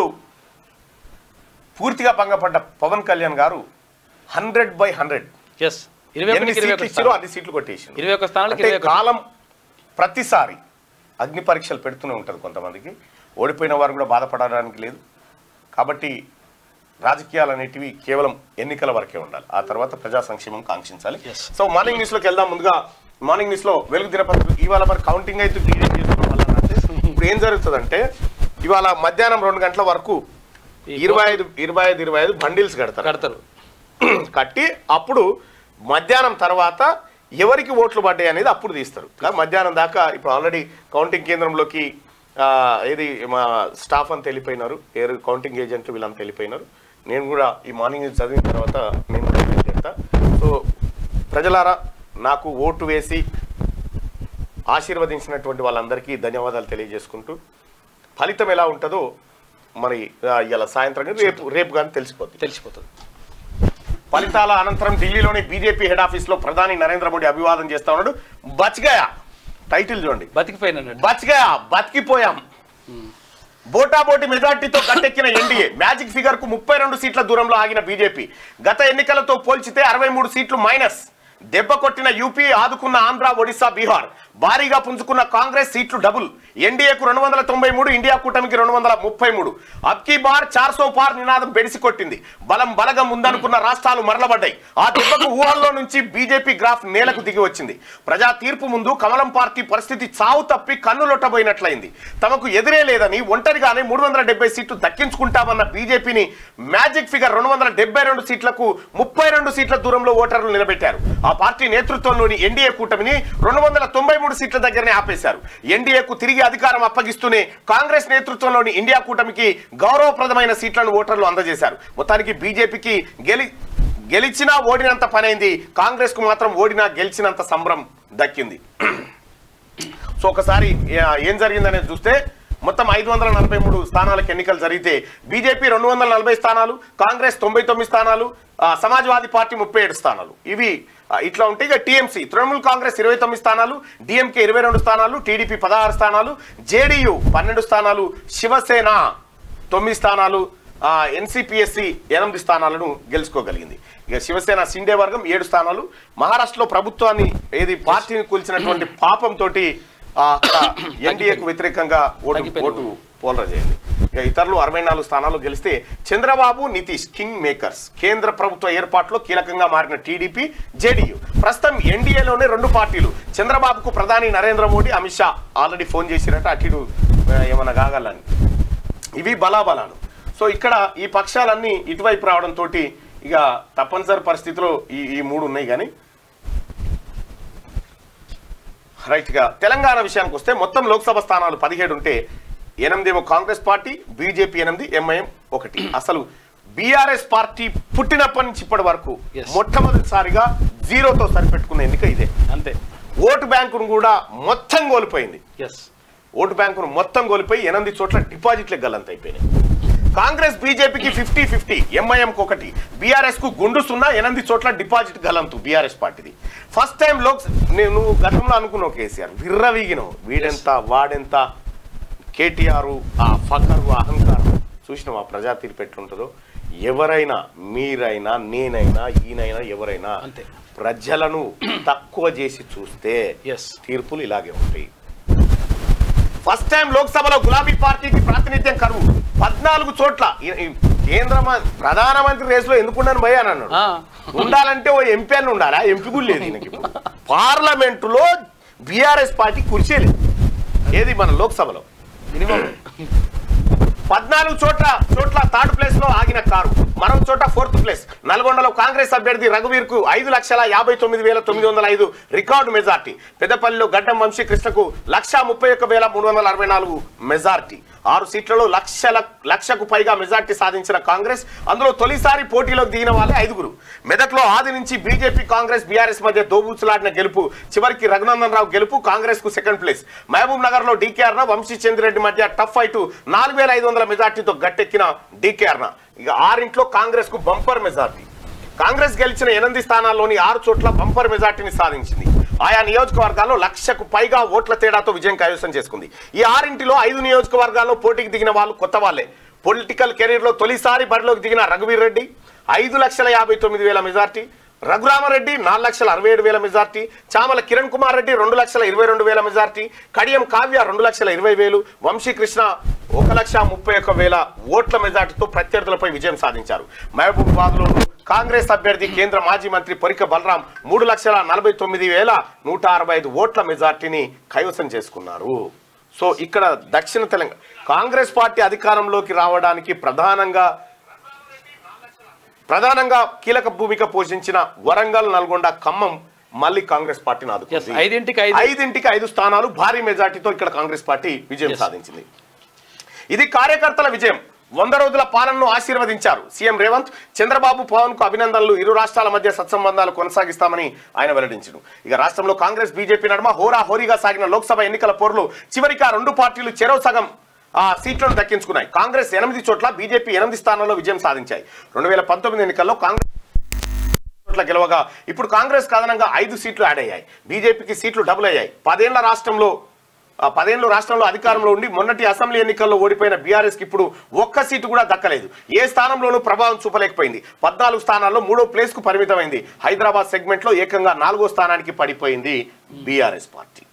Speaker 1: పూర్తిగా భంగపడ్డ పవన్ కళ్యాణ్ గారు హండ్రెడ్ బై హండ్రెడ్
Speaker 2: ఎస్ ఇరవై
Speaker 1: ఎన్ని
Speaker 2: ఒకటికి ఇరవై
Speaker 1: సీట్లు
Speaker 2: ఒక
Speaker 1: ఇచ్చారో అన్ని సీట్లు కొట్టేసిండు
Speaker 2: ఇరవై ఒక్క స్థానాలకు
Speaker 1: అంటే
Speaker 2: ఇరవై ఒకటి.
Speaker 1: కాలం ప్రతిసారి అగ్ని పరీక్షలు పెడుతూనే ఉంటుంది కొంతమందికి ఓడిపోయిన వారు కూడా బాధపడడానికి లేదు కాబట్టి రాజకీయాలు అనేటివి కేవలం ఎన్నికల వరకే ఉండాలి ఆ తర్వాత ప్రజా సంక్షేమం కాంక్షించాలి
Speaker 2: Yes.
Speaker 1: సో మార్నింగ్ న్యూస్ లోకి వెళ్దాం ముందుగా మార్నింగ్ న్యూస్ లో వెలుగు దినపత్రిక ఇవాళ మరి కౌంటింగ్ అయితే డిలీట్ చేసుకోవడం వల్ల అంటే ఇప్పుడు ఏం జరుగుతుందంటే ఇవాళ మధ్యాహ్నం రెండు గంటల వరకు
Speaker 2: ఈ
Speaker 1: ఇరవై ఐదు ఇరవై ఐదు ఇరవై ఐదు బండిల్స్ కడతారు
Speaker 2: కడతారు
Speaker 1: కట్టి అప్పుడు మధ్యాహ్నం తర్వాత ఎవరికి ఓట్లు పడ్డాయి అనేది అప్పుడు తీస్తారు కానీ మధ్యాహ్నం దాకా ఇప్పుడు ఆల్రెడీ కౌంటింగ్ కేంద్రంలోకి ఆ, ఏది మా స్టాఫ్ అంతా వెళ్ళిపోయినారు ఏరు కౌంటింగ్ ఏజెంట్లు వీళ్ళంతా వెళ్ళిపోయినారు నేను కూడా ఈ మార్నింగ్ న్యూస్ చదివిన తర్వాత నేను కూడా వెళ్ళి చేస్తా సో ప్రజలారా నాకు ఓటు వేసి ఆశీర్వదించినటువంటి వాళ్ళందరికీ ధన్యవాదాలు తెలియజేసుకుంటూ ఫలితం ఎలా ఉంటుందో మరి ఇలా సాయంత్రం కానీ రేపు రేపు కానీ తెలిసిపోతుంది
Speaker 2: తెలిసిపోతుంది
Speaker 1: ఫలితాల అనంతరం ఢిల్లీలోని బీజేపీ హెడ్ ఆఫీస్ లో ప్రధాని నరేంద్ర మోడీ అభివాదం చేస్తా ఉన్నాడు బచ్గయా టైటిల్ చూడండి
Speaker 2: బతికిపోయినట్టు
Speaker 1: బచ్గయా బతికిపోయాం బోటాబోటి మెజార్టీతో గట్టెక్కిన ఎన్డీఏ మ్యాజిక్ ఫిగర్ కు ముప్పై రెండు సీట్ల దూరంలో ఆగిన బీజేపీ గత ఎన్నికలతో పోల్చితే అరవై మూడు సీట్లు మైనస్ దెబ్బ కొట్టిన యూపీ ఆదుకున్న ఆంధ్ర ఒడిశా బీహార్ భారీగా పుంజుకున్న కాంగ్రెస్ సీట్లు డబుల్ ఎన్డీఏకు రెండు వందల తొంభై మూడు ఇండియా కూటమికి రెండు వందల ముప్పై మూడు అబ్కీ బార్ చార్ సో పార్ నినాదం బెడిసి కొట్టింది బలం బలగం ఉందనుకున్న రాష్ట్రాలు మరలబడ్డాయి ఆ దెబ్బకు ఊహల్లో నుంచి బీజేపీ గ్రాఫ్ నేలకు దిగి వచ్చింది ప్రజా తీర్పు ముందు కమలం పార్టీ పరిస్థితి చావు తప్పి కన్నులొట్టబోయినట్లయింది తమకు ఎదురే లేదని ఒంటరిగానే మూడు వందల డెబ్బై సీట్లు దక్కించుకుంటామన్న బీజేపీని మ్యాజిక్ ఫిగర్ రెండు వందల డెబ్బై రెండు సీట్లకు ముప్పై రెండు సీట్ల దూరంలో ఓటర్లు నిలబెట్టారు ఆ పార్టీ నేతృత్వంలోని ఎన్డీఏ కూటమిని రెండు వందల తొంభై మూడు సీట్ల దగ్గరనే ఆపేశారు ఎన్డీఏకు తిరిగి అధికారం అప్పగిస్తూనే కాంగ్రెస్ నేతృత్వంలోని ఇండియా కూటమికి గౌరవప్రదమైన సీట్లను ఓటర్లు అందజేశారు మొత్తానికి బీజేపీకి గెలి గెలిచినా ఓడినంత పనైంది కాంగ్రెస్ కు మాత్రం ఓడినా గెలిచినంత సంబరం దక్కింది సో ఒకసారి ఆ, ఏం జరిగిందనేది చూస్తే మొత్తం ఐదు వందల నలభై మూడు స్థానాలకు ఎన్నికలు జరిగితే బీజేపీ రెండు వందల నలభై స్థానాలు కాంగ్రెస్ తొంభై తొమ్మిది స్థానాలు ఆ, సమాజ్వాదీ పార్టీ ముప్పై ఏడు స్థానాలు ఇవి ఆ, ఇట్లా ఉంటే ఇక టీఎంసీ తృణమూల్ కాంగ్రెస్ ఇరవై తొమ్మిది స్థానాలు డిఎంకే ఇరవై రెండు స్థానాలు టీడీపీ పదహారు స్థానాలు జేడీయూ పన్నెండు స్థానాలు శివసేన తొమ్మిది స్థానాలు ఎన్సిపిఎస్సి ఎనిమిది స్థానాలను గెలుచుకోగలిగింది ఇక శివసేన సిండే వర్గం ఏడు స్థానాలు మహారాష్ట్రలో ప్రభుత్వాన్ని ఏది పార్టీని కూల్చినటువంటి పాపంతో ఎన్డీఏకు వ్యతిరేకంగా ఓటు
Speaker 2: తగ్గిపోయింది.
Speaker 1: ఓటు పోలరైజ్ అయింది ఇక ఇతరులు అరవై నాలుగు స్థానాలు గెలిస్తే చంద్రబాబు నితీష్ కింగ్ మేకర్స్ కేంద్ర ప్రభుత్వ ఏర్పాట్లో కీలకంగా మారిన టీడీపీ జేడీయూ ప్రస్తుతం ఎన్డీఏలోనే రెండు పార్టీలు చంద్రబాబుకు ప్రధాని నరేంద్ర మోడీ అమిత్ షా ఆల్రెడీ ఫోన్ చేసిరట అటు ఇటు, ఆ, ఏమన్నా కాగలని ఇవి బలాబలాలు సో ఇక్కడ ఈ పక్షాలన్నీ ఇటువైపు రావడంతో ఇక తప్పనిసరి పరిస్థితిలో ఈ ఈ మూడు ఉన్నాయి కానీ రైట్గా తెలంగాణ విషయానికి వస్తే మొత్తం లోక్సభ స్థానాలు పదిహేడు ఉంటే ఎనిమిదేమో కాంగ్రెస్ పార్టీ బీజేపీ ఎనిమిది ఎంఐఎం ఒకటి అసలు బీఆర్ఎస్ పార్టీ పుట్టినప్పటి నుంచి ఇప్పటి వరకు
Speaker 2: Yes.
Speaker 1: మొట్టమొదటిసారిగా జీరోతో సరిపెట్టుకున్న ఎన్నిక ఇదే
Speaker 2: అంతే
Speaker 1: ఓటు బ్యాంకును కూడా మొత్తం కోల్పోయింది
Speaker 2: ఎస్
Speaker 1: ఓటు బ్యాంకును మొత్తం కోల్పోయి ఎనిమిది చోట్ల డిపాజిట్లకు గల్లంత అయిపోయినాయి కాంగ్రెస్ బీజేపీకి ఫిఫ్టీ ఫిఫ్టీ ఎంఐఎంకి ఒకటి బీఆర్ఎస్ కు గుండు సున్నా ఎనిమిది చోట్ల డిపాజిట్ గలంతు బీఆర్ఎస్ పార్టీది ఫస్ట్ టైం లోక్ నేను గతంలో అనుకున్నావు కేసీఆర్ విర్రవీగినావు వీడెంత వాడెంత కేటీఆర్ ఆ ఫకరు ఆ అహంకారం చూసినావు ఆ ప్రజా తీర్పు ఎట్లుంటుందో ఎవరైనా మీరైనా నేనైనా ఈయనైనా ఎవరైనా
Speaker 2: అంతే.
Speaker 1: ప్రజలను తక్కువ చేసి చూస్తే
Speaker 2: ఎస్
Speaker 1: తీర్పులు ఇలాగే ఉంటాయి ఫస్ట్ టైం లోక్సభలో గులాబీ పార్టీకి ప్రాతినిధ్యం కరువు పద్నాలుగు చోట్ల ఈ- ఈ కేంద్ర మ- ప్రధానమంత్రి రేసులో ఎందుకున్నాను భయ అని అన్నాడు ఉండాలంటే ఓ ఎంపీ అని ఉండాలా ఎంపీ కూడా లేదు ఈయనకి ఇప్పుడు. పార్లమెంటులో బీఆర్ఎస్ పార్టీ కుర్చీలేదు ఏది మన లోక్సభలో
Speaker 2: మినిమం
Speaker 1: పద్నాలుగు చోట్ల చోట్ల థర్డ్ ప్లేస్ లో ఆగిన కారు మరో చోట ఫోర్త్ ప్లేస్ నల్గొండలో కాంగ్రెస్ అభ్యర్థి రఘువీర్ కు ఐదు లక్షల యాభై తొమ్మిది వేల తొమ్మిది వందల ఐదు రికార్డు మెజార్టీ పెద్దపల్లిలో గడ్డం వంశీకృష్ణకు లక్ష ముప్పై ఒక్క వేల మూడు వందల అరవై నాలుగు మెజార్టీ ఆరు సీట్లలో లక్షల లక్షకు పైగా మెజార్టీ సాధించిన కాంగ్రెస్ అందులో తొలిసారి పోటీలోకి దిగిన వాళ్ళే ఐదుగురు మెదక్లో ఆది నుంచి బీజేపీ కాంగ్రెస్ బీఆర్ఎస్ మధ్య దోబూచులాడిన గెలుపు చివరికి రఘునందన్ రావు గెలుపు కాంగ్రెస్ కు సెకండ్ ప్లేస్ మహబూబ్ నగర్ లో డీకేఆర్ వంశీ చంద్రెడ్డి మధ్య టఫ్ ఫైట్ నాలుగు వేల ఐదు వందల మెజార్టీతో గట్టెక్కిన డీకేఆర్ ఇక ఆరింట్లో కాంగ్రెస్ కు బంపర్ మెజార్టీ కాంగ్రెస్ గెలిచిన ఎనిమిది స్థానాల్లోని ఆరు చోట్ల బంపర్ మెజార్టీని సాధించింది ఆయా నియోజకవర్గాల్లో లక్షకు పైగా ఓట్ల తేడాతో విజయం కైవసం చేసుకుంది ఈ ఆరింటిలో ఐదు నియోజకవర్గాల్లో పోటీకి దిగిన వాళ్ళు కొత్త వాళ్ళే పొలిటికల్ కెరీర్ లో తొలిసారి బరిలోకి దిగిన రఘువీర్ రెడ్డి ఐదు లక్షల యాభై తొమ్మిది వేల మెజార్టీ రఘురామరెడ్డి నాలుగు లక్షల అరవై ఏడు వేల మెజార్టీ చామల కిరణ్ కుమార్ రెడ్డి రెండు లక్షల ఇరవై రెండు వేల మెజార్టీ కడియం కావ్య రెండు లక్షల ఇరవై వేలు వంశీకృష్ణ ఒక లక్ష ముప్పై ఒక్క వేల ఓట్ల మెజార్టీతో ప్రత్యర్థులపై విజయం సాధించారు మహబూబాబాద్లోను కాంగ్రెస్ అభ్యర్థి కేంద్ర మాజీ మంత్రి పొరిక బలరాం మూడు లక్షల నలభై తొమ్మిది వేల నూట అరవై ఐదు ఓట్ల మెజార్టీని కైవసం చేసుకున్నారు సో ఇక్కడ దక్షిణ తెలంగాణ కాంగ్రెస్ పార్టీ అధికారంలోకి రావడానికి ప్రధానంగా ప్రధానంగా కీలక భూమిక పోషించిన వరంగల్ నల్గొండ ఖమ్మం మళ్ళీ కాంగ్రెస్ పార్టీని
Speaker 2: ఎస్
Speaker 1: ఆదుకుంది
Speaker 2: ఐదింటికి ఐదు
Speaker 1: ఐదింటికి ఐదు స్థానాలు భారీ మెజార్టీతో ఇక్కడ కాంగ్రెస్ పార్టీ విజయం
Speaker 2: Yes.
Speaker 1: సాధించింది ఇది కార్యకర్తల విజయం వంద రోజుల పాలనను ఆశీర్వదించారు సీఎం రేవంత్ చంద్రబాబు పవన్ కు అభినందనలు ఇరు రాష్ట్రాల మధ్య సత్సంబంధాలు కొనసాగిస్తామని ఆయన వెల్లడించారు ఇక రాష్ట్రంలో కాంగ్రెస్ బీజేపీ నడుమ హోరా హోరీగా సాగిన లోక్సభ ఎన్నికల పోరులో చివరికి ఆ రెండు పార్టీలు చెరో సగం ఆ సీట్లను దక్కించుకున్నాయి కాంగ్రెస్ ఎనిమిది చోట్ల బీజేపీ ఎనిమిది స్థానాల్లో విజయం సాధించాయి రెండు వేల పంతొమ్మిది ఎన్నికల్లో కాంగ్రెస్ చోట్ల గెలవగా ఇప్పుడు కాంగ్రెస్ కారణంగా ఐదు సీట్లు యాడ్ అయ్యాయి బీజేపీకి సీట్లు డబుల్ అయ్యాయి పదేళ్ల రాష్ట్రంలో ఆ, పదేళ్ళు రాష్ట్రంలో అధికారంలో ఉండి మొన్నటి అసెంబ్లీ ఎన్నికల్లో ఓడిపోయిన బీఆర్ఎస్ కి ఇప్పుడు ఒక్క సీటు కూడా దక్కలేదు ఏ స్థానంలోనూ ప్రభావం చూపలేకపోయింది పద్నాలుగు స్థానాల్లో మూడో ప్లేస్ కు పరిమితమైంది హైదరాబాద్ సెగ్మెంట్ లో ఏకంగా నాలుగో స్థానానికి పడిపోయింది బీఆర్ఎస్ పార్టీ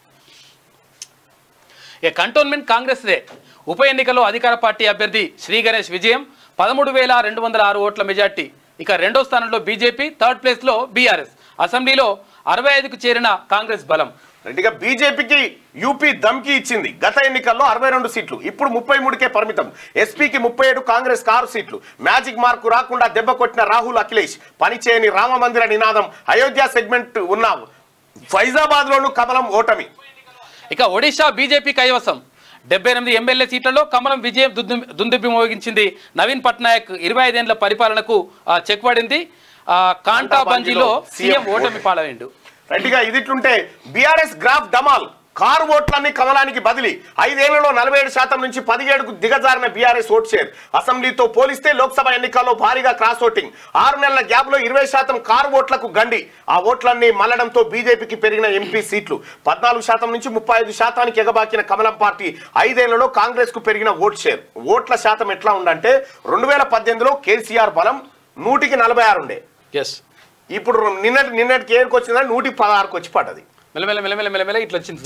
Speaker 2: ఇక కంటోన్మెంట్ కాంగ్రెస్దే ఉప ఎన్నికల్లో అధికార పార్టీ అభ్యర్థి శ్రీ గణేష్ విజయం పదమూడు వేల రెండు వందల ఆరు ఓట్ల మెజార్టీ ఇక రెండో స్థానంలో బీజేపీ థర్డ్ ప్లేస్లో బీఆర్ఎస్ అసెంబ్లీలో అరవై ఐదుకు చేరిన కాంగ్రెస్ బలం
Speaker 1: రెడ్డిగా బీజేపీకి యూపీ దమ్కి ఇచ్చింది గత ఎన్నికల్లో అరవై రెండు సీట్లు ఇప్పుడు ముప్పై మూడుకే పరిమితం ఎస్పీకి ముప్పై ఏడు కాంగ్రెస్ ఆరు సీట్లు మ్యాజిక్ మార్కు రాకుండా దెబ్బ కొట్టిన రాహుల్ అఖిలేష్ పనిచేయని రామ మందిర నినాదం అయోధ్య సెగ్మెంట్ ఉన్న ఫైజాబాద్ లోను కమలం ఓటమి
Speaker 2: ఇక ఒడిశా బీజేపీ కైవసం డెబ్బై ఎనిమిది ఎమ్మెల్యే సీట్లలో కమలం విజయం దుందు- దుందుబి మోగించింది నవీన్ పట్నాయక్ ఇరవై ఐదేళ్ల పరిపాలనకు ఆ, చెక్ పడింది ఆ, కాంటాబంజీలో సీఎం ఓటమి పాలైండు
Speaker 1: రెడ్డిగా ఇదిట్లుంటే బీఆర్ఎస్ గ్రాఫ్ డమాల్ కారు ఓట్లన్నీ కమలానికి బదిలీ ఐదేళ్లలో నలభై ఏడు శాతం నుంచి పదిహేడుకు దిగజారిన బీఆర్ఎస్ ఓట్ షేర్ అసెంబ్లీతో పోలిస్తే లోక్సభ ఎన్నికల్లో భారీగా క్రాస్ ఓటింగ్ ఆరు నెలల గ్యాప్ లో ఇరవై శాతం కారు ఓట్లకు గండి ఆ ఓట్లన్నీ మల్లడంతో బీజేపీకి పెరిగిన ఎంపీ సీట్లు పద్నాలుగు శాతం నుంచి ముప్పై ఐదు శాతానికి ఎగబాకిన కమలం పార్టీ ఐదేళ్లలో కాంగ్రెస్ కు పెరిగిన ఓట్ షేర్ ఓట్ల శాతం ఎట్లా ఉందంటే రెండు వేల పద్దెనిమిదిలో కేసీఆర్ బలం నూటికి నలభై ఆరు ఉండే
Speaker 2: ఎస్
Speaker 1: ఇప్పుడు నిన్నటి నిన్నటికి ఏడుకు వచ్చిందని నూటికి పదహారుకి వచ్చి పడ్డది
Speaker 2: మెల్లమెల్ల మెల్లమెల్ల మెల్లమెల్ల ఇట్లా వచ్చింది చూడు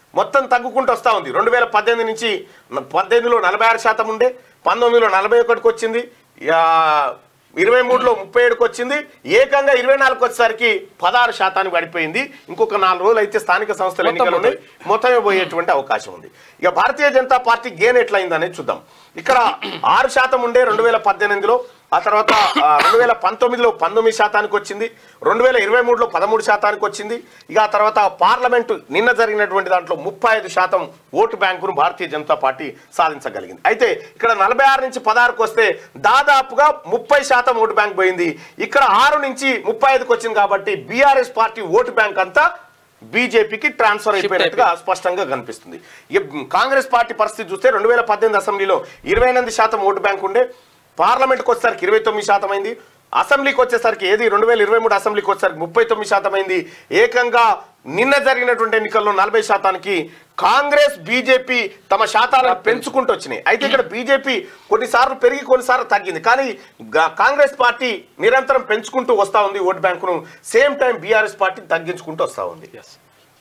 Speaker 1: మొత్తం తగ్గుకుంటూ వస్తూ ఉంది రెండు వేల పద్దెనిమిది నుంచి న- పద్దెనిమిదిలో నలభై ఆరు శాతం ఉండే పంతొమ్మిదిలో నలభై ఒకటికి వచ్చింది ఆ, ఇరవై మూడులో ముప్పై ఏడుకి వచ్చింది ఏకంగా ఇరవై నాలుగు వచ్చేసరికి పదహారు శాతానికి పడిపోయింది ఇంకొక నాలుగు రోజులు అయితే స్థానిక సంస్థల
Speaker 2: మొత్తం
Speaker 1: ఎన్నికలు ఉన్నాయి మొత్తమే పోయేటువంటి అవకాశం ఉంది ఇక భారతీయ జనతా పార్టీ గేన్ ఎట్లయింది అనేది చూద్దాం ఇక్కడ ఆరు శాతం ఉండే రెండు వేల పద్దెనిమిదిలో ఆ తర్వాత రెండు వేల పంతొమ్మిదిలో పంతొమ్మిది శాతానికి వచ్చింది రెండు వేల ఇరవై మూడులో పదమూడు శాతానికి వచ్చింది ఇక ఆ తర్వాత పార్లమెంటు నిన్న జరిగినటువంటి దాంట్లో ముప్పై ఐదు శాతం ఓటు బ్యాంకును భారతీయ జనతా పార్టీ సాధించగలిగింది అయితే ఇక్కడ నలభై ఆరు నుంచి పదహారుకు వస్తే దాదాపుగా ముప్పై శాతం ఓటు బ్యాంక్ పోయింది ఇక్కడ ఆరు నుంచి ముప్పై ఐదుకి వచ్చింది కాబట్టి బీఆర్ఎస్ పార్టీ ఓటు బ్యాంక్ అంతా బీజేపీకి ట్రాన్స్ఫర్ అయిపోయినట్టుగా స్పష్టంగా కనిపిస్తుంది ఇక కాంగ్రెస్ పార్టీ పరిస్థితి చూస్తే రెండు వేల పద్దెనిమిది అసెంబ్లీలో ఇరవై ఎనిమిది శాతం ఓటు బ్యాంక్ ఉండే పార్లమెంట్కి వచ్చేసరికి ఇరవై తొమ్మిది శాతం అయింది అసెంబ్లీకి వచ్చేసరికి ఏది రెండు వేల ఇరవై మూడు అసెంబ్లీకి వచ్చేసరికి ముప్పై తొమ్మిది శాతం అయింది ఏకంగా నిన్న జరిగినటువంటి ఎన్నికల్లో నలభై శాతానికి కాంగ్రెస్ బీజేపీ తమ శాతాలను పెంచుకుంటూ వచ్చినాయి అయితే ఇక్కడ బీజేపీ కొన్నిసార్లు పెరిగి కొన్నిసార్లు తగ్గింది కానీ గా- కాంగ్రెస్ పార్టీ నిరంతరం పెంచుకుంటూ వస్తూ ఉంది ఓటు బ్యాంకును సేమ్ టైం బీఆర్ఎస్ పార్టీ తగ్గించుకుంటూ వస్తూ ఉంది
Speaker 2: ఎస్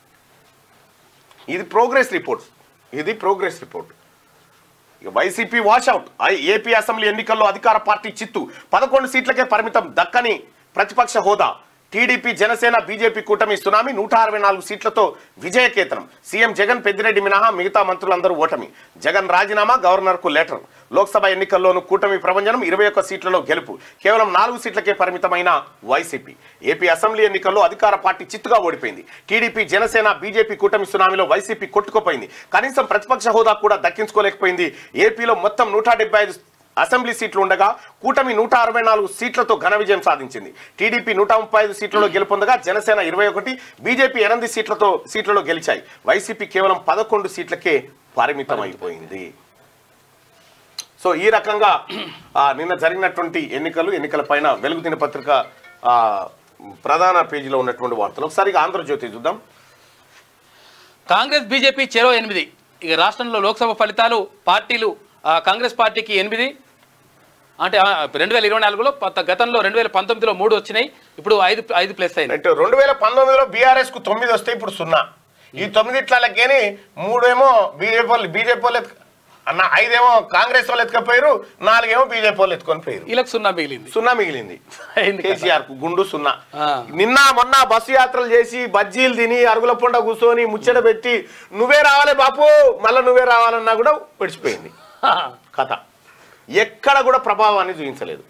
Speaker 1: ఇది ప్రోగ్రెస్ రిపోర్ట్ ఇది ప్రోగ్రెస్ రిపోర్ట్ ఇక వైసీపీ వాషౌట్ ఏపీ అసెంబ్లీ ఎన్నికల్లో అధికార పార్టీ చిత్తు పదకొండు సీట్లకే పరిమితం దక్కని ప్రతిపక్ష హోదా టీడీపీ జనసేన బీజేపీ కూటమి సునామీ నూట అరవై నాలుగు సీట్లతో విజయకేతనం సీఎం జగన్ పెద్దిరెడ్డి మినహా మిగతా మంత్రులందరూ ఓటమి జగన్ రాజీనామా గవర్నర్కు లెటర్ లోక్సభ ఎన్నికల్లోనూ కూటమి ప్రభంజనం ఇరవై ఒక్క సీట్లలో గెలుపు కేవలం నాలుగు సీట్లకే పరిమితమైన వైసీపీ ఏపీ అసెంబ్లీ ఎన్నికల్లో అధికార పార్టీ చిత్తుగా ఓడిపోయింది టీడీపీ జనసేన బీజేపీ కూటమి సునామీలో వైసీపీ కొట్టుకుపోయింది కనీసం ప్రతిపక్ష హోదా కూడా దక్కించుకోలేకపోయింది ఏపీలో మొత్తం నూట డెబ్బై ఐదు అసెంబ్లీ సీట్లు ఉండగా కూటమి నూట అరవై నాలుగు సీట్లతో ఘన విజయం సాధించింది టీడీపీ నూట ముప్పై ఐదు సీట్లలో గెలుపొందగా జనసేన ఇరవై ఒకటి బీజేపీ ఎనిమిది సీట్లతో సీట్లలో గెలిచాయి వైసీపీ కేవలం పదకొండు సీట్లకే పరిమితం అయిపోయింది సో ఈ రకంగా ఆ, నిన్న జరిగినటువంటి ఎన్నికలు ఎన్నికల పైన వెలుగు దినపత్రిక ఆ, ప్రధాన పేజీలో ఉన్నటువంటి వార్తలు ఒకసారి ఇక ఆంధ్రజ్యోతి చూద్దాం
Speaker 2: కాంగ్రెస్ బీజేపీ చెరో ఎనిమిది ఇక రాష్ట్రంలో లోక్సభ ఫలితాలు పార్టీలు ఆ, కాంగ్రెస్ పార్టీకి ఎనిమిది అంటే రెండు వేల ఇరవై నాలుగులో పత- గతంలో రెండు వేల పంతొమ్మిదిలో మూడు వచ్చినాయి ఇప్పుడు ఐదు ఐదు ప్లస్ అయినాయి
Speaker 1: అంటే రెండు వేల పంతొమ్మిదిలో బీఆర్ఎస్ కు తొమ్మిది వస్తే ఇప్పుడు సున్నా ఈ తొమ్మిదిట్లకేని మూడేమో బీజేపీ వాళ్ళు బీజేపీ వాళ్ళు ఎత్తుక- అన్న ఐదేమో కాంగ్రెస్ వాళ్ళు ఎత్తుకపోయారు నాలుగేమో బీజేపీ వాళ్ళు ఎత్తుకొని పోయారు
Speaker 2: వీళ్ళకి సున్నా మిగిలింది
Speaker 1: సున్నా మిగిలింది
Speaker 2: ఎందుకట్లా?
Speaker 1: కేసీఆర్ కు గుండు సున్నా
Speaker 2: ఆ.
Speaker 1: నిన్న మొన్న బస్సు యాత్రలు చేసి బజ్జీలు తిని అరుగుల పొండ కూర్చొని ముచ్చట పెట్టి నువ్వే రావాలి బాపు మళ్ళీ నువ్వే రావాలన్నా కూడా విడిచిపోయింది కథ ఎక్కడ కూడా ప్రభావాన్ని చూపించలేదు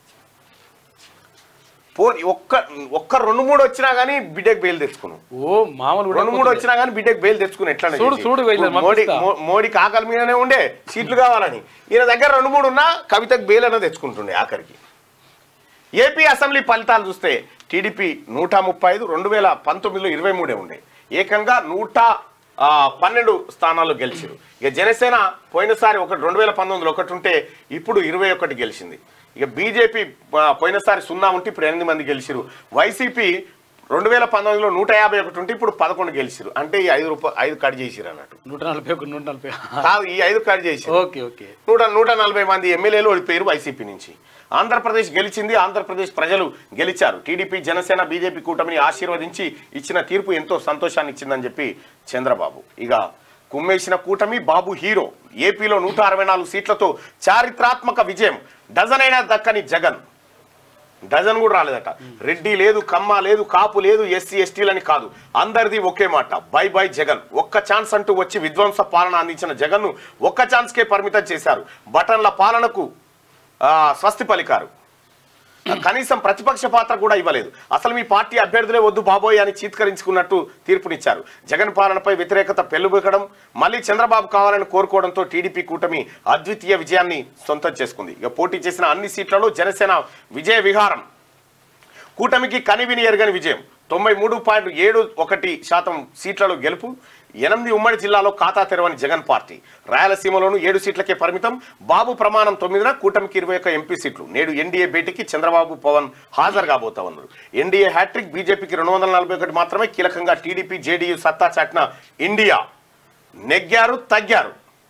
Speaker 1: పో ఒక్క ఒక్క రెండు మూడు వచ్చినా కానీ బిడ్డకు బెయిల్ తెచ్చుకున్నాం
Speaker 2: ఓ మామూలు కూడా
Speaker 1: రెండు మూడు వచ్చినా కానీ బిడ్డకు బెయిల్ తెచ్చుకుని ఎట్లా
Speaker 2: చూడు, చూడు వీళ్ళని
Speaker 1: మోడీ
Speaker 2: పంపిస్తా.
Speaker 1: మో- మోడీకి ఆకలి మీదనే ఉండే సీట్లు కావాలని ఈయన దగ్గర రెండు మూడు ఉన్నా కవితకు బెయిల్ అనేది తెచ్చుకుంటుండే ఆఖరికి ఏపీ అసెంబ్లీ ఫలితాలు చూస్తే టీడీపీ నూట ముప్పై ఐదు రెండు వేల పంతొమ్మిదిలో ఇరవై మూడే ఉండే ఏకంగా నూట ఆ, పన్నెండు స్థానాల్లో గెలిచారు ఇక జనసేన పోయినసారి ఒకటి రెండు వేల పంతొమ్మిదిలో ఒకటి ఉంటే ఇప్పుడు ఇరవై ఒకటి గెలిచింది ఇక బీజేపీ ఆ, పోయినసారి సున్నా ఉంటే ఇప్పుడు ఎనిమిది మంది గెలిచిరు వైసీపీ రెండు వేల పంతొమ్మిదిలో నూట యాభై ఒకటి ఉంటే ఇప్పుడు పదకొండు గెలిచిరు అంటే ఈ ఐదు రూపాయలు ఐదు కట్ చేసిరు అన్నట్టు
Speaker 2: నూట నలభై ఒక నూట నలభై
Speaker 1: కాదు ఈ ఐదు కట్ చేసి
Speaker 2: ఓకే ఓకే
Speaker 1: నూట నూట నలభై మంది ఎమ్మెల్యేలు ఓడిపోయారు వైసీపీ నుంచి ఆంధ్రప్రదేశ్ గెలిచింది ఆంధ్రప్రదేశ్ ప్రజలు గెలిచారు టీడీపీ జనసేన బీజేపీ కూటమిని ఆశీర్వదించి ఇచ్చిన తీర్పు ఎంతో సంతోషాన్ని ఇచ్చిందని చెప్పి చంద్రబాబు ఇక కుమ్మేసిన కూటమి బాబు హీరో ఏపీలో నూట అరవై నాలుగు సీట్లతో చారిత్రాత్మక విజయం డజన్ అయినా దక్కని జగన్ డజన్ కూడా రాలేదట రెడ్డి లేదు కమ్మ లేదు కాపు లేదు ఎస్సీ ఎస్టీలని కాదు అందరిది ఒకే మాట బై బై జగన్ ఒక్క ఛాన్స్ అంటూ వచ్చి విధ్వంస పాలన అందించిన జగన్ను ఒక్క ఛాన్స్కే పరిమితం చేశారు బటన్ల పాలనకు ఆ, స్వస్తి పలికారు కనీసం ప్రతిపక్ష పాత్ర కూడా ఇవ్వలేదు అసలు మీ పార్టీ అభ్యర్థులే వద్దు బాబోయ్ అని చీత్కరించుకున్నట్టు తీర్పునిచ్చారు జగన్ పాలనపై వ్యతిరేకత పెళ్లుబెక్కడం మళ్ళీ చంద్రబాబు కావాలని కోరుకోవడంతో టీడీపీ కూటమి అద్వితీయ విజయాన్ని సొంతం చేసుకుంది ఇక పోటీ చేసిన అన్ని సీట్లలో జనసేన విజయ విహారం కూటమికి కనివిని ఎరగని విజయం తొంభై మూడు పాయింట్ ఏడు ఒకటి శాతం సీట్లలో గెలుపు ఎనిమిది ఉమ్మడి జిల్లాలో ఖాతా తెరవని జగన్ పార్టీ రాయలసీమలోనూ ఏడు సీట్లకే పరిమితం బాబు ప్రమాణం తొమ్మిదిన కూటమికి ఇరవై ఒక్క ఎంపీ సీట్లు నేడు ఎన్డీఏ భేటీకి చంద్రబాబు పవన్ హాజరు కాబోతా ఉన్నారు ఎన్డీఏ హ్యాట్రిక్ బీజేపీకి రెండు వందల నలభై ఒకటి మాత్రమే కీలకంగా టీడీపీ జేడీయూ సత్తా చాటిన ఇండియా నెగ్గారు తగ్గారు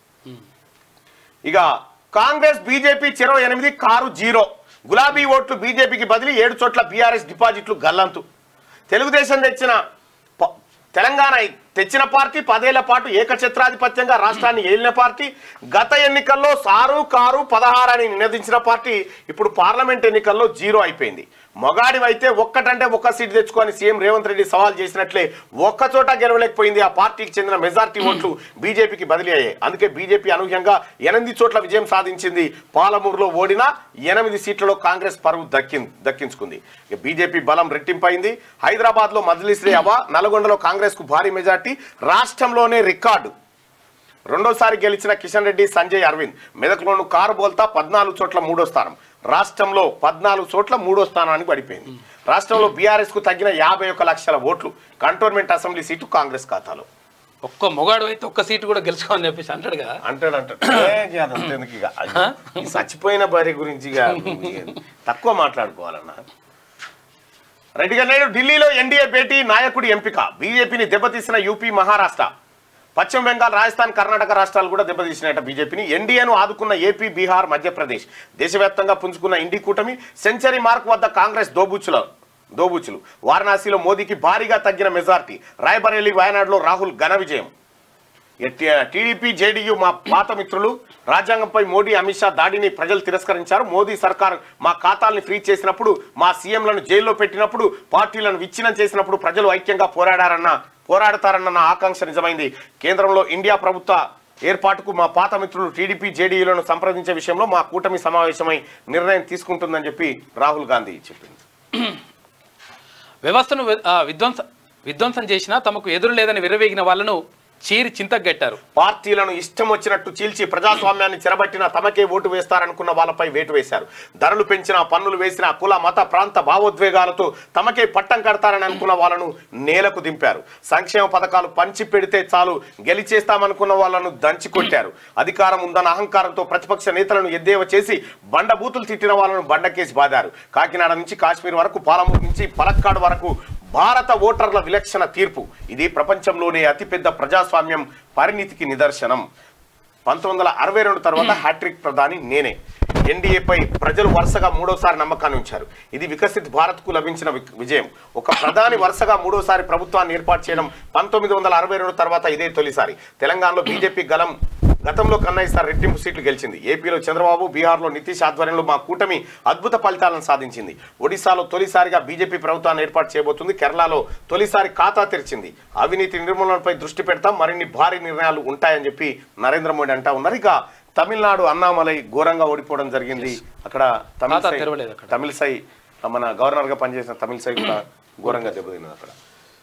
Speaker 1: ఇక కాంగ్రెస్ బీజేపీ చెరో ఎనిమిది కారు జీరో గులాబీ ఓట్లు బీజేపీకి బదిలీ ఏడు చోట్ల బీఆర్ఎస్ డిపాజిట్లు గల్లంతు తెలుగుదేశం తెచ్చిన ప- తెలంగాణ తెచ్చిన పార్టీ పదేళ్ల పాటు ఏకఛత్రాధిపత్యంగా రాష్ట్రాన్ని ఏలిన పార్టీ గత ఎన్నికల్లో సారు కారు పదహారు అని నినదించిన పార్టీ ఇప్పుడు పార్లమెంట్ ఎన్నికల్లో జీరో అయిపోయింది మొగాడివైతే ఒక్కటంటే ఒక్క సీట్ తెచ్చుకొని సీఎం రేవంత్ రెడ్డి సవాల్ చేసినట్లే ఒక్క చోట గెలవలేకపోయింది ఆ పార్టీకి చెందిన మెజార్టీ ఓట్లు బీజేపీకి బదిలీ అయ్యాయి అందుకే బీజేపీ అనూహ్యంగా ఎనిమిది చోట్ల విజయం సాధించింది పాలమూరులో ఓడిన ఎనిమిది సీట్లలో కాంగ్రెస్ పరువు దక్కి దక్కించుకుంది ఇక బీజేపీ బలం రెట్టింపైంది హైదరాబాద్ లో మజ్లిస్ అవా నల్గొండలో కాంగ్రెస్ కు భారీ మెజార్టీ రాష్ట్రంలోనే రికార్డు రెండోసారి గెలిచిన కిషన్ రెడ్డి సంజయ్ అరవింద్ మెదక్లోను కారు బోల్తా పద్నాలుగు చోట్ల మూడో స్థానం రాష్ట్రంలో పద్నాలుగు చోట్ల మూడో స్థానానికి పడిపోయింది రాష్ట్రంలో బీఆర్ఎస్ కు తగ్గిన యాభై ఒక్క లక్షల ఓట్లు కంటోన్మెంట్ అసెంబ్లీ సీటు కాంగ్రెస్ ఖాతాలో
Speaker 2: ఒక్క మొగాడు అయితే ఒక్క సీటు కూడా గెలుచుకోని చెప్పేసి అంటాడు కదా
Speaker 1: అంటాడు అంటాడు ఏ, ఇక అదంతా ఎందుకు ఇక ఈ చచ్చిపోయిన భార్య గురించి ఇక తక్కువ మాట్లాడుకోవాలన్నా రెడ్డిగా నేడు ఢిల్లీలో ఎన్డీఏ భేటీ నాయకుడి ఎంపిక బీజేపీని దెబ్బతీసిన యూపీ మహారాష్ట్ర పశ్చిమ బెంగాల్ రాజస్థాన్ కర్ణాటక రాష్ట్రాలు కూడా దెబ్బతీసినట్ట బీజేపీని ఎన్డీఏను ఆదుకున్న ఏపీ బీహార్ మధ్యప్రదేశ్ దేశవ్యాప్తంగా పుంజుకున్న ఇండి కూటమి సెంచరీ మార్క్ వద్ద కాంగ్రెస్ దోబూచుల దోబూచులు వారణాసిలో మోదీకి భారీగా తగ్గిన మెజార్టీ రాయబరేలీ వయనాడులో రాహుల్ ఘన విజయం ఎట్టి- టీడీపీ జేడీయూ మా పాత మిత్రులు రాజ్యాంగంపై మోడీ అమిత్ షా దాడిని ప్రజలు తిరస్కరించారు మోదీ సర్కార్ మా ఖాతాల్ని ఫ్రీ చేసినప్పుడు మా సీఎంలను జైల్లో పెట్టినప్పుడు పార్టీలను విచ్ఛిన్నం చేసినప్పుడు ప్రజలు ఐక్యంగా పోరాడారన్న పోరాడతారన్న నా ఆకాంక్ష నిజమైంది కేంద్రంలో ఇండియా ప్రభుత్వ ఏర్పాటుకు మా పాత మిత్రులు టీడీపీ జేడీయూలను సంప్రదించే విషయంలో మా కూటమి సమావేశమై నిర్ణయం తీసుకుంటుందని చెప్పి రాహుల్ గాంధీ చెప్పింది
Speaker 2: వ్యవస్థను వి- ఆ, విధ్వంస విధ్వంసం చేసినా తమకు ఎదురు లేదని విరవేగిన వాళ్ళను చీరి చింతగట్టారు
Speaker 1: పార్టీలను ఇష్టం వచ్చినట్టు చీల్చి ప్రజాస్వామ్యాన్ని చెరబట్టిన తమకే ఓటు వేస్తారనుకున్న వాళ్ళపై వేటు వేశారు ధరలు పెంచిన పన్నులు వేసిన కుల మత ప్రాంత భావోద్వేగాలతో తమకే పట్టం కడతారని అనుకున్న వాళ్ళను నేలకు దింపారు సంక్షేమ పథకాలు పంచి పెడితే చాలు గెలిచేస్తామనుకున్న వాళ్ళను దంచి కొట్టారు అధికారం ఉందన్న అహంకారంతో ప్రతిపక్ష నేతలను ఎద్దేవా చేసి బండబూతులు తిట్టిన వాళ్ళను బండకేసి బాదారు కాకినాడ నుంచి కాశ్మీర్ వరకు పాలమూరు నుంచి పలక్కాడు వరకు భారత ఓటర్ల విలక్షణ తీర్పు ఇది ప్రపంచంలోనే అతిపెద్ద ప్రజాస్వామ్యం పరిణితికి నిదర్శనం పంతొమ్మిది వందల అరవై రెండు తర్వాత హ్యాట్రిక్ ప్రధాని నేనే ఎన్డీఏపై ప్రజలు వరుసగా మూడోసారి నమ్మకాన్ని ఉంచారు ఇది వికసిత్ భారత్ కు లభించిన వి- విజయం ఒక ప్రధాని వరుసగా మూడోసారి ప్రభుత్వాన్ని ఏర్పాటు చేయడం పంతొమ్మిది వందల అరవై రెండు తర్వాత ఇదే తొలిసారి తెలంగాణలో బీజేపీ గలం గతంలో కన్నా ఈసారి రెట్టింపు సీట్లు గెలిచింది ఏపీలో చంద్రబాబు బీహార్లో నితీష్ ఆధ్వర్యంలో మా కూటమి అద్భుత ఫలితాలను సాధించింది ఒడిశాలో తొలిసారిగా బీజేపీ ప్రభుత్వాన్ని ఏర్పాటు చేయబోతుంది కేరళలో తొలిసారి ఖాతా తెరిచింది అవినీతి నిర్మూలనపై దృష్టి పెడతాం మరిన్ని భారీ నిర్ణయాలు ఉంటాయని చెప్పి నరేంద్ర మోడీ అంటా ఉన్నారు ఇక తమిళనాడు అన్నామలై ఘోరంగా ఓడిపోవడం జరిగింది అక్కడ
Speaker 2: ఖాతా
Speaker 1: తమిళ
Speaker 2: తెరవలేదు అక్కడ.
Speaker 1: తమిళసై మన గవర్నర్ గా పనిచేసిన తమిళసై కూడా ఘోరంగా దెబ్బతిన్నది అక్కడ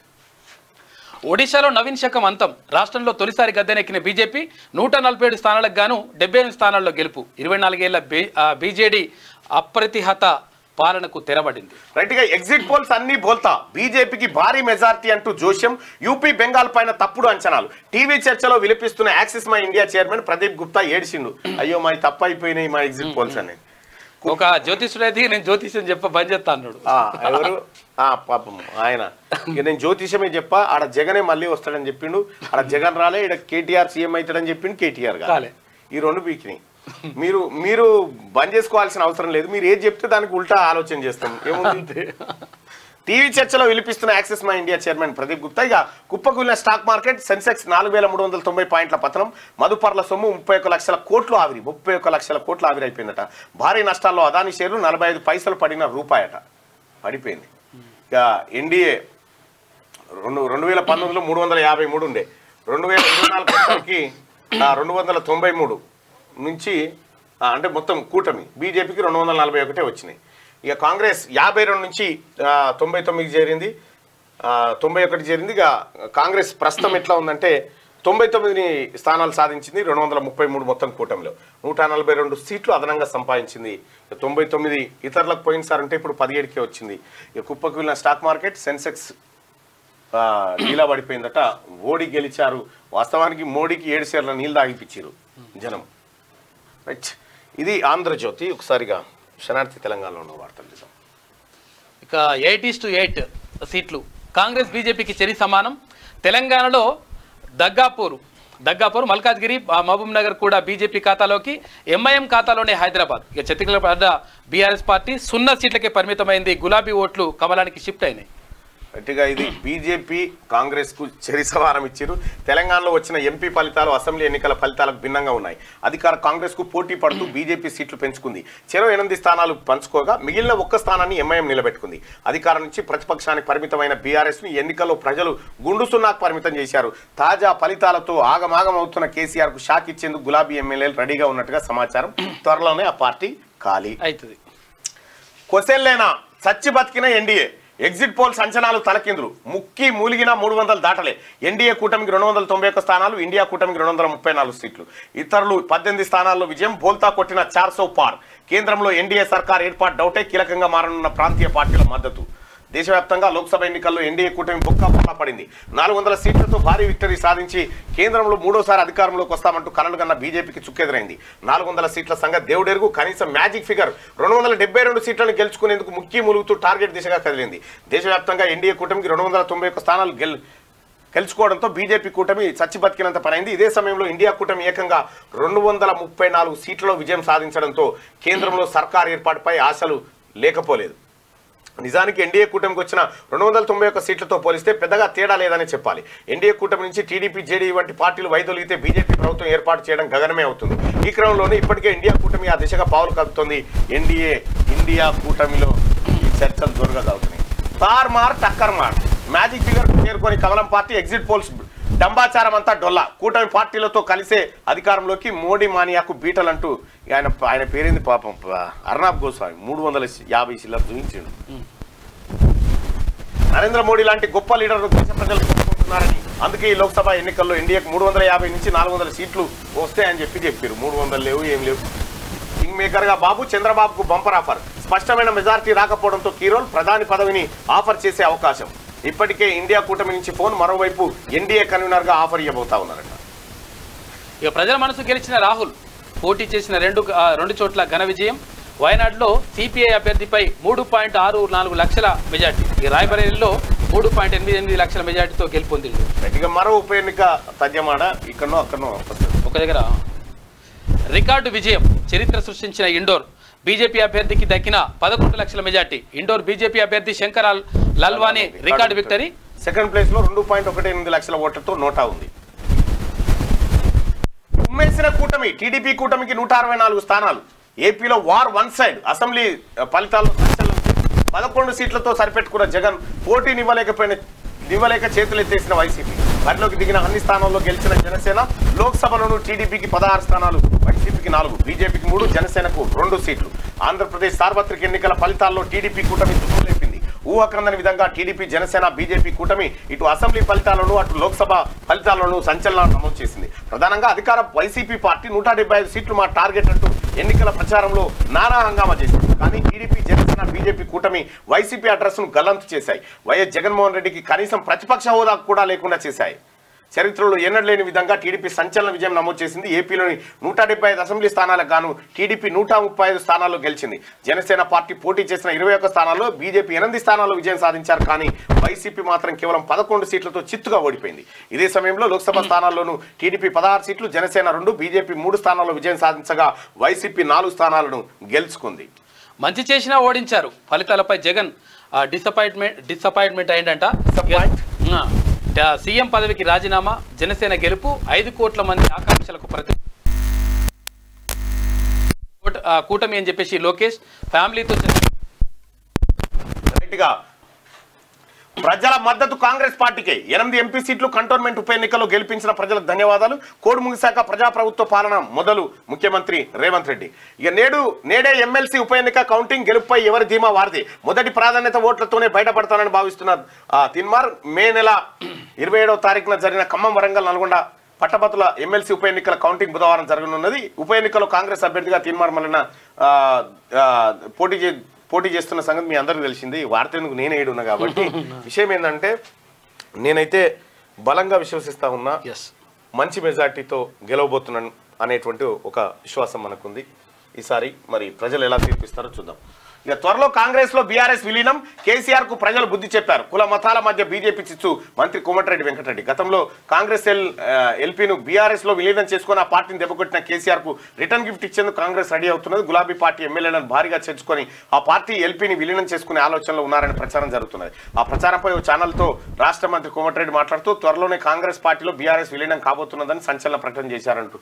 Speaker 2: ఒడిశాలో నవీన్ శకం అంతం రాష్ట్రంలో తొలిసారి గద్దెనెక్కిన బీజేపీ నూట నలభై ఏడు స్థానాలకు గాను డెబ్బై ఎనిమిది స్థానాల్లో గెలుపు ఇరవై నాలుగేళ్ల బీజేడీ అప్రతిహత పాలనకు తెరబడింది
Speaker 1: రైట్ గా ఎగ్జిట్ పోల్స్ అన్ని బోల్తా బీజేపీకి భారీ మెజార్టీ అంటూ జోష్యం యూపీ బెంగాల్ పైన తప్పుడు అంచనాలు టీవీ చర్చలో విలిపిస్తున్న Axis My India chairman Pradeep Gupta ఏడిసిండు అయ్యో మా తప్పు అయిపోయినాయి మా ఎగ్జిట్ పోల్స్ అని
Speaker 2: ఒక జ్యోతిష్యుడు అయితే నేను జ్యోతిష్యం చెప్ప బంద్ చేస్తా అన్నాడు
Speaker 1: ఆ, ఎవరు ఆ పాపం ఆయన ఇక నేను జ్యోతిషమే చెప్పా ఆడ జగనే మళ్ళీ వస్తాడని చెప్పిండు ఆడ జగన్ రాలే ఇక్కడ కేటీఆర్ సీఎం అవుతాడని చెప్పిండు కేటీఆర్
Speaker 2: కాలే.
Speaker 1: కాలే ఈ రెండు పీకినాయి మీరు మీరు బంద్ చేసుకోవాల్సిన అవసరం లేదు మీరు ఏది చెప్తే దానికి ఉల్టా ఆలోచన చేస్తాం ఏముంది టీవీ చర్చలో విలిపిస్తున్న Axis My India chairman Pradeep Gupta ఇక కుప్పకూలిన స్టాక్ మార్కెట్ సెన్సెక్స్ నాలుగు వేల మూడు వందల తొంభై పాయింట్ల పతనం మదుపర్ల సొమ్ము ముప్పై ఒక్క లక్షల కోట్లు ఆవిరి ముప్పై ఒక్క లక్షల కోట్లు ఆవిరి అయిపోయిందట భారీ నష్టాల్లో అదాని షేర్లు నలభై ఐదు పైసలు పడిన రూపాయట పడిపోయింది ఇక ఎన్డీఏ రెండు రెండు వేల పంతొమ్మిదిలో మూడు వందల యాభై మూడు ఉండే రెండు వేల ఇరవై నాలుగు వచ్చేసరికి రెండు వందల తొంభై మూడు నుంచి ఆ, అంటే మొత్తం కూటమి బీజేపీకి రెండు వందల నలభై ఒకటే వచ్చినాయి ఇక కాంగ్రెస్ యాభై రెండు నుంచి ఆ, తొంభై తొమ్మిది చేరింది ఆ, తొంభై ఒకటి చేరింది ఇక కాంగ్రెస్ ప్రస్తుతం ఎట్లా ఉందంటే తొంభై తొమ్మిది స్థానాలు సాధించింది రెండు వందల ముప్పై మూడు మొత్తం కూటమిలో నూట నలభై రెండు సీట్లు అదనంగా సంపాదించింది ఇక తొంభై తొమ్మిది ఇతరులకు పోయినసారి అంటే ఇప్పుడు పదిహేడుకే వచ్చింది ఇక కుప్పకు వెళ్ళిన స్టాక్ మార్కెట్ సెన్సెక్స్ ఆ, డీలా పడిపోయిందట ఓడి గెలిచారు వాస్తవానికి మోడీకి ఏడు సేర్ల నీళ్ళు తాగిపించారు జనం రైట్ ఇది ఆంధ్రజ్యోతి ఒకసారిగా శనార్థి తెలంగాణలో ఉన్న వార్తలు చూద్దాం
Speaker 2: ఇక ఎయిట్ ఈస్ టు ఎయిట్ సీట్లు కాంగ్రెస్ బీజేపీకి చెరి సమానం తెలంగాణలో దగ్గాపూర్ దగ్గాపూర్ మల్కాజ్గిరి ఆ, మహబూబ్ నగర్ కూడా బీజేపీ ఖాతాలోకి ఎంఐఎం ఖాతాలోనే హైదరాబాద్ ఇక ఛత్తీస్గఢ్ పడ్డ బీఆర్ఎస్ పార్టీ సున్నా సీట్లకే పరిమితమైంది గులాబీ ఓట్లు కమలానికి షిఫ్ట్ అయినాయి
Speaker 1: గట్టిగా ఇది బీజేపీ కాంగ్రెస్ కు చెరిసవారం ఇచ్చారు తెలంగాణలో వచ్చిన ఎంపీ ఫలితాలు అసెంబ్లీ ఎన్నికల ఫలితాలకు భిన్నంగా ఉన్నాయి అధికార కాంగ్రెస్ కు పోటీ పడుతూ బీజేపీ సీట్లు పెంచుకుంది చెరో ఎనిమిది స్థానాలు పంచుకోగా మిగిలిన ఒక్క స్థానాన్ని ఎంఐఎం నిలబెట్టుకుంది అధికారం నుంచి ప్రతిపక్షానికి పరిమితమైన బీఆర్ఎస్ ను ఎన్నికల్లో ప్రజలు గుండు సున్నాకు పరిమితం చేశారు తాజా ఫలితాలతో ఆగమాగం అవుతున్న కేసీఆర్ కు షాక్ ఇచ్చేందుకు గులాబీ ఎమ్మెల్యేలు రెడీగా ఉన్నట్టుగా సమాచారం త్వరలోనే ఆ పార్టీ ఖాళీ
Speaker 2: అవుతుంది
Speaker 1: కొసెల్లేనా చచ్చి బతికిన ఎన్డీఏ ఎగ్జిట్ పోల్స్ అంచనాలు తలకిందులు ముక్కి మూలిగిన మూడు వందలు దాటలే ఎన్డీఏ కూటమికి రెండు వందల తొంభై ఒక్క స్థానాలు ఇండియా కూటమికి రెండు వందల ముప్పై నాలుగు సీట్లు ఇతరులు పద్దెనిమిది స్థానాల్లో విజయం బోల్తా కొట్టిన చార్సో పార్ కేంద్రంలో ఎన్డీఏ సర్కార్ ఏర్పాటు డౌటే కీలకంగా మారనున్న ప్రాంతీయ పార్టీల మద్దతు దేశవ్యాప్తంగా లోక్సభ ఎన్నికల్లో ఎన్డీఏ కూటమి బొక్క పడింది నాలుగు వందల సీట్లతో భారీ విక్టరీ సాధించి కేంద్రంలో మూడోసారి అధికారంలోకి వస్తామంటూ కలలు కన్న బీజేపీకి చుక్కెదురైంది నాలుగు వందల సీట్ల సంగతి దేవుడెరుగు కనీసం మ్యాజిక్ ఫిగర్ రెండు వందల డెబ్బై రెండు సీట్లను గెలుచుకునేందుకు ముఖ్య ములుగుతూ టార్గెట్ దిశగా కదిలింది దేశవ్యాప్తంగా ఎన్డీఏ కూటమికి రెండు వందల తొంభై ఒక్క స్థానాలు గెల్ గెలుచుకోవడంతో బీజేపీ కూటమి చచ్చి బతికినంత పనైంది ఇదే సమయంలో ఇండియా కూటమి ఏకంగా రెండు వందల ముప్పై నాలుగు సీట్లలో విజయం సాధించడంతో కేంద్రంలో సర్కార్ ఏర్పాటుపై ఆశలు లేకపోలేదు నిజానికి ఎన్డీఏ కూటమికి వచ్చిన రెండు వందల తొంభై ఒక్క సీట్లతో పోలిస్తే పెద్దగా తేడా లేదని చెప్పాలి ఎన్డీఏ కూటమి నుంచి టీడీపీ జేడీ వంటి పార్టీలు వైదొలిగితే బీజేపీ ప్రభుత్వం ఏర్పాటు చేయడం గగనమే అవుతుంది ఈ క్రమంలోనే ఇప్పటికే ఇండియా కూటమి ఆ దిశగా పావులు కలుపుతోంది ఎన్డీఏ ఇండియా కూటమిలో ఈ చర్చలు జోరుగా సాగుతున్నాయి తార్ మార్ టక్కర్ మార్ మ్యాజిక్ ఫిగర్ చేరుకొని కమలం పార్టీ ఎగ్జిట్ పోల్స్ డంబాచారం అంతా డొల్లా కూటమి పార్టీలతో కలిసే అధికారంలోకి మోడీ మానియాకు బీటలంటూ ఆయన ఆయన పేరేంది పాపం అర్నాబ్ గోస్వామి మూడు వందల యాభై చిల్లర చూపించిండు నరేంద్ర మోడీ లాంటి గొప్ప లీడర్లు దేశ ప్రజలు కోరుకుంటున్నారని అందుకే ఈ లోక్సభ ఎన్నికల్లో ఇండియాకు మూడు వందల యాభై నుంచి నాలుగు వందల సీట్లు వస్తాయని చెప్పి చెప్పారు మూడు వందలు లేవు ఏం లేవు కింగ్ మేకర్ గా బాబు చంద్రబాబుకు బంపర్ ఆఫర్ స్పష్టమైన మెజార్టీ రాకపోవడంతో కీరోల్ ప్రధాని పదవిని ఆఫర్ చేసే అవకాశం ఇప్పటికే ఇండియా కూటమి నుంచి ఫోన్ మరోవైపు ఎన్డీఏ కన్వీనర్ గా ఆఫర్ ఇవ్వబోతా ఉన్నారట
Speaker 2: ఇక ప్రజల మనసు గెలిచిన రాహుల్ పోటీ చేసిన రెండు ఆ, రెండు చోట్ల ఘన విజయం వయనాడులో సిపిఐ అభ్యర్థిపై మూడు పాయింట్ ఆరు నాలుగు లక్షల మెజార్టీ ఈ రాయబరేలీలో మూడు పాయింట్ ఎనిమిది ఎనిమిది లక్షల మెజార్టీతో గెలుపొందిండు
Speaker 1: ఇక మరో ఉప ఎన్నిక తథ్యమాడ ఇక్కడనో అక్కడనో వస్తుంది.
Speaker 2: ఒక దగ్గర రికార్డు విజయం చరిత్ర సృష్టించిన ఇండోర్ బీజేపీ అభ్యర్థికి దక్కిన పదకొండు లక్షల మెజార్టీ ఇండోర్ బీజేపీ అభ్యర్థి శంకర్ అల్- Lalwani record victory
Speaker 1: second place లో రెండు పాయింట్ ఒకటి ఎనిమిది లక్షల ఓట్లతో నోటా ఉంది ఉమ్మేసిన కూటమి టీడీపీ కూటమికి నూట అరవై నాలుగు స్థానాలు ఏపీలో వార్ వన్ సైడ్ అసెంబ్లీ ఆ, ఫలితాల్లో సంచలనం. పదకొండు సీట్లతో సరిపెట్టుకున్న జగన్ పోటీనివ్వలేకపోయిన నివ్వలేక చేతులెత్తేసిన వైసీపీ బరిలోకి దిగిన అన్ని స్థానాల్లో గెలిచిన జనసేన లోక్సభలోనూ టీడీపీకి పదహారు స్థానాలు వైసీపీకి నాలుగు బీజేపీకి మూడు జనసేనకు రెండు సీట్లు ఆంధ్రప్రదేశ్ సార్వత్రిక ఎన్నికల ఫలితాల్లో టీడీపీ కూటమి దుమ్ము లేపింది ఊహకందని విధంగా టీడీపీ జనసేన బీజేపీ కూటమి ఇటు అసెంబ్లీ ఫలితాలను అటు లోక్సభ ఫలితాలను సంచలనాలు నమోదు చేసింది ప్రధానంగా అధికార వైసీపీ పార్టీ నూట డెబ్బై ఐదు సీట్లు మా టార్గెట్ అంటూ ఎన్నికల ప్రచారంలో నానా హంగామా చేసింది కానీ టీడీపీ జనసేన బీజేపీ కూటమి వైసీపీ అడ్రస్ ను గల్లంతు చేశాయి వైఎస్ జగన్మోహన్ రెడ్డికి కనీసం ప్రతిపక్ష హోదా కూడా లేకుండా చేశాయి చరిత్రలో ఎన్నడలేని విధంగా టీడీపీ సంచలన విజయం నమోదు చేసింది ఏపీలోని నూట డెబ్బై ఐదు అసెంబ్లీ స్థానాలకు గాను టీడీపీ నూట ముప్పై ఐదు స్థానాల్లో గెలిచింది జనసేన పార్టీ పోటీ చేసిన ఇరవై ఒక్క స్థానాల్లో బీజేపీ ఎనిమిది స్థానాల్లో విజయం సాధించారు కానీ వైసీపీ మాత్రం కేవలం పదకొండు సీట్లతో చిత్తుగా ఓడిపోయింది ఇదే సమయంలో లోక్సభ స్థానాల్లోనూ టీడీపీ పదహారు సీట్లు జనసేన రెండు బీజేపీ మూడు స్థానాల్లో విజయం సాధించగా వైసీపీ నాలుగు స్థానాలను గెలుచుకుంది
Speaker 2: మంచి చేసినా ఓడించారు ఫలితాలపై జగన్ డిసప్పాయింట్మెంట్ డిసప్పాయింట్మెంట్ అయిందంట
Speaker 1: Disappoint?
Speaker 2: ఆ, డా- సీఎం పదవికి రాజీనామా జనసేన గెలుపు ఐదు కోట్ల మంది ఆకాంక్షలకు ప్రతి కూట- ఆ, కూటమి అని చెప్పేసి లోకేష్ ఫ్యామిలీతో చర్చ-
Speaker 1: రైట్గా ప్రజల మద్దతు కాంగ్రెస్ పార్టీకే ఎనిమిది ఎంపీ సీట్లు కంటోన్మెంట్ ఉప ఎన్నికల్లో గెలిపించిన ప్రజలకు ధన్యవాదాలు కోడ్ ముగిశాక ప్రజాప్రభుత్వ పాలన మొదలు ముఖ్యమంత్రి రేవంత్ రెడ్డి ఇక నేడు నేడే ఎమ్మెల్సీ ఉప ఎన్నిక కౌంటింగ్ గెలుపుపై ఎవరి ధీమా వారిది మొదటి ప్రాధాన్యత ఓట్లతోనే బయటపడతానని భావిస్తున్న ఆ, తిన్మార్ మే నెల ఇరవై ఏడవ తారీఖున జరిగిన ఖమ్మం వరంగల్ నల్గొండ పట్టభద్రుల ఎమ్మెల్సీ ఉప ఎన్నికల కౌంటింగ్ బుధవారం జరగనున్నది ఉప ఎన్నికలో కాంగ్రెస్ అభ్యర్థిగా తీర్మానం మల్లన్న ఆ, ఆ, పోటీ చే పోటీ చేస్తున్న సంగతి మీ అందరికీ తెలిసింది ఈ వార్త ఎందుకు నేనే ఏడున్నా కాబట్టి విషయం ఏంటంటే నేనైతే బలంగా విశ్వసిస్తా ఉన్నా
Speaker 2: ఎస్
Speaker 1: మంచి మెజార్టీతో గెలవబోతున్నాను అనేటువంటి ఒక విశ్వాసం మనకుంది ఈసారి మరి ప్రజలు ఎలా తీర్పిస్తారో చూద్దాం ఇక త్వరలో కాంగ్రెస్ లో బీఆర్ఎస్ విలీనం కేసీఆర్ కు ప్రజలు బుద్ధి చెప్పారు కుల మతాల మధ్య బీజేపీ చిచ్చు మంత్రి కోమటిరెడ్డి వెంకటరెడ్డి గతంలో కాంగ్రెస్ ఎల్ ఎల్పీను బీఆర్ఎస్ లో విలీనం చేసుకుని ఆ పార్టీని దెబ్బకొట్టిన కేసీఆర్ కు రిటర్న్ గిఫ్ట్ ఇచ్చేందుకు కాంగ్రెస్ రెడీ అవుతున్నది గులాబీ పార్టీ ఎమ్మెల్యేలను భారీగా చేర్చుకొని ఆ పార్టీ ఎల్పీని విలీనం చేసుకునే ఆలోచనలో ఉన్నారని ప్రచారం జరుగుతున్నది ఆ ప్రచారంపై ఓ ఛానల్తో రాష్ట్ర మంత్రి కోమటిరెడ్డి మాట్లాడుతూ త్వరలోనే కాంగ్రెస్ పార్టీలో బీఆర్ఎస్ విలీనం కాబోతున్నదని సంచలన ప్రకటన చేశారంటూ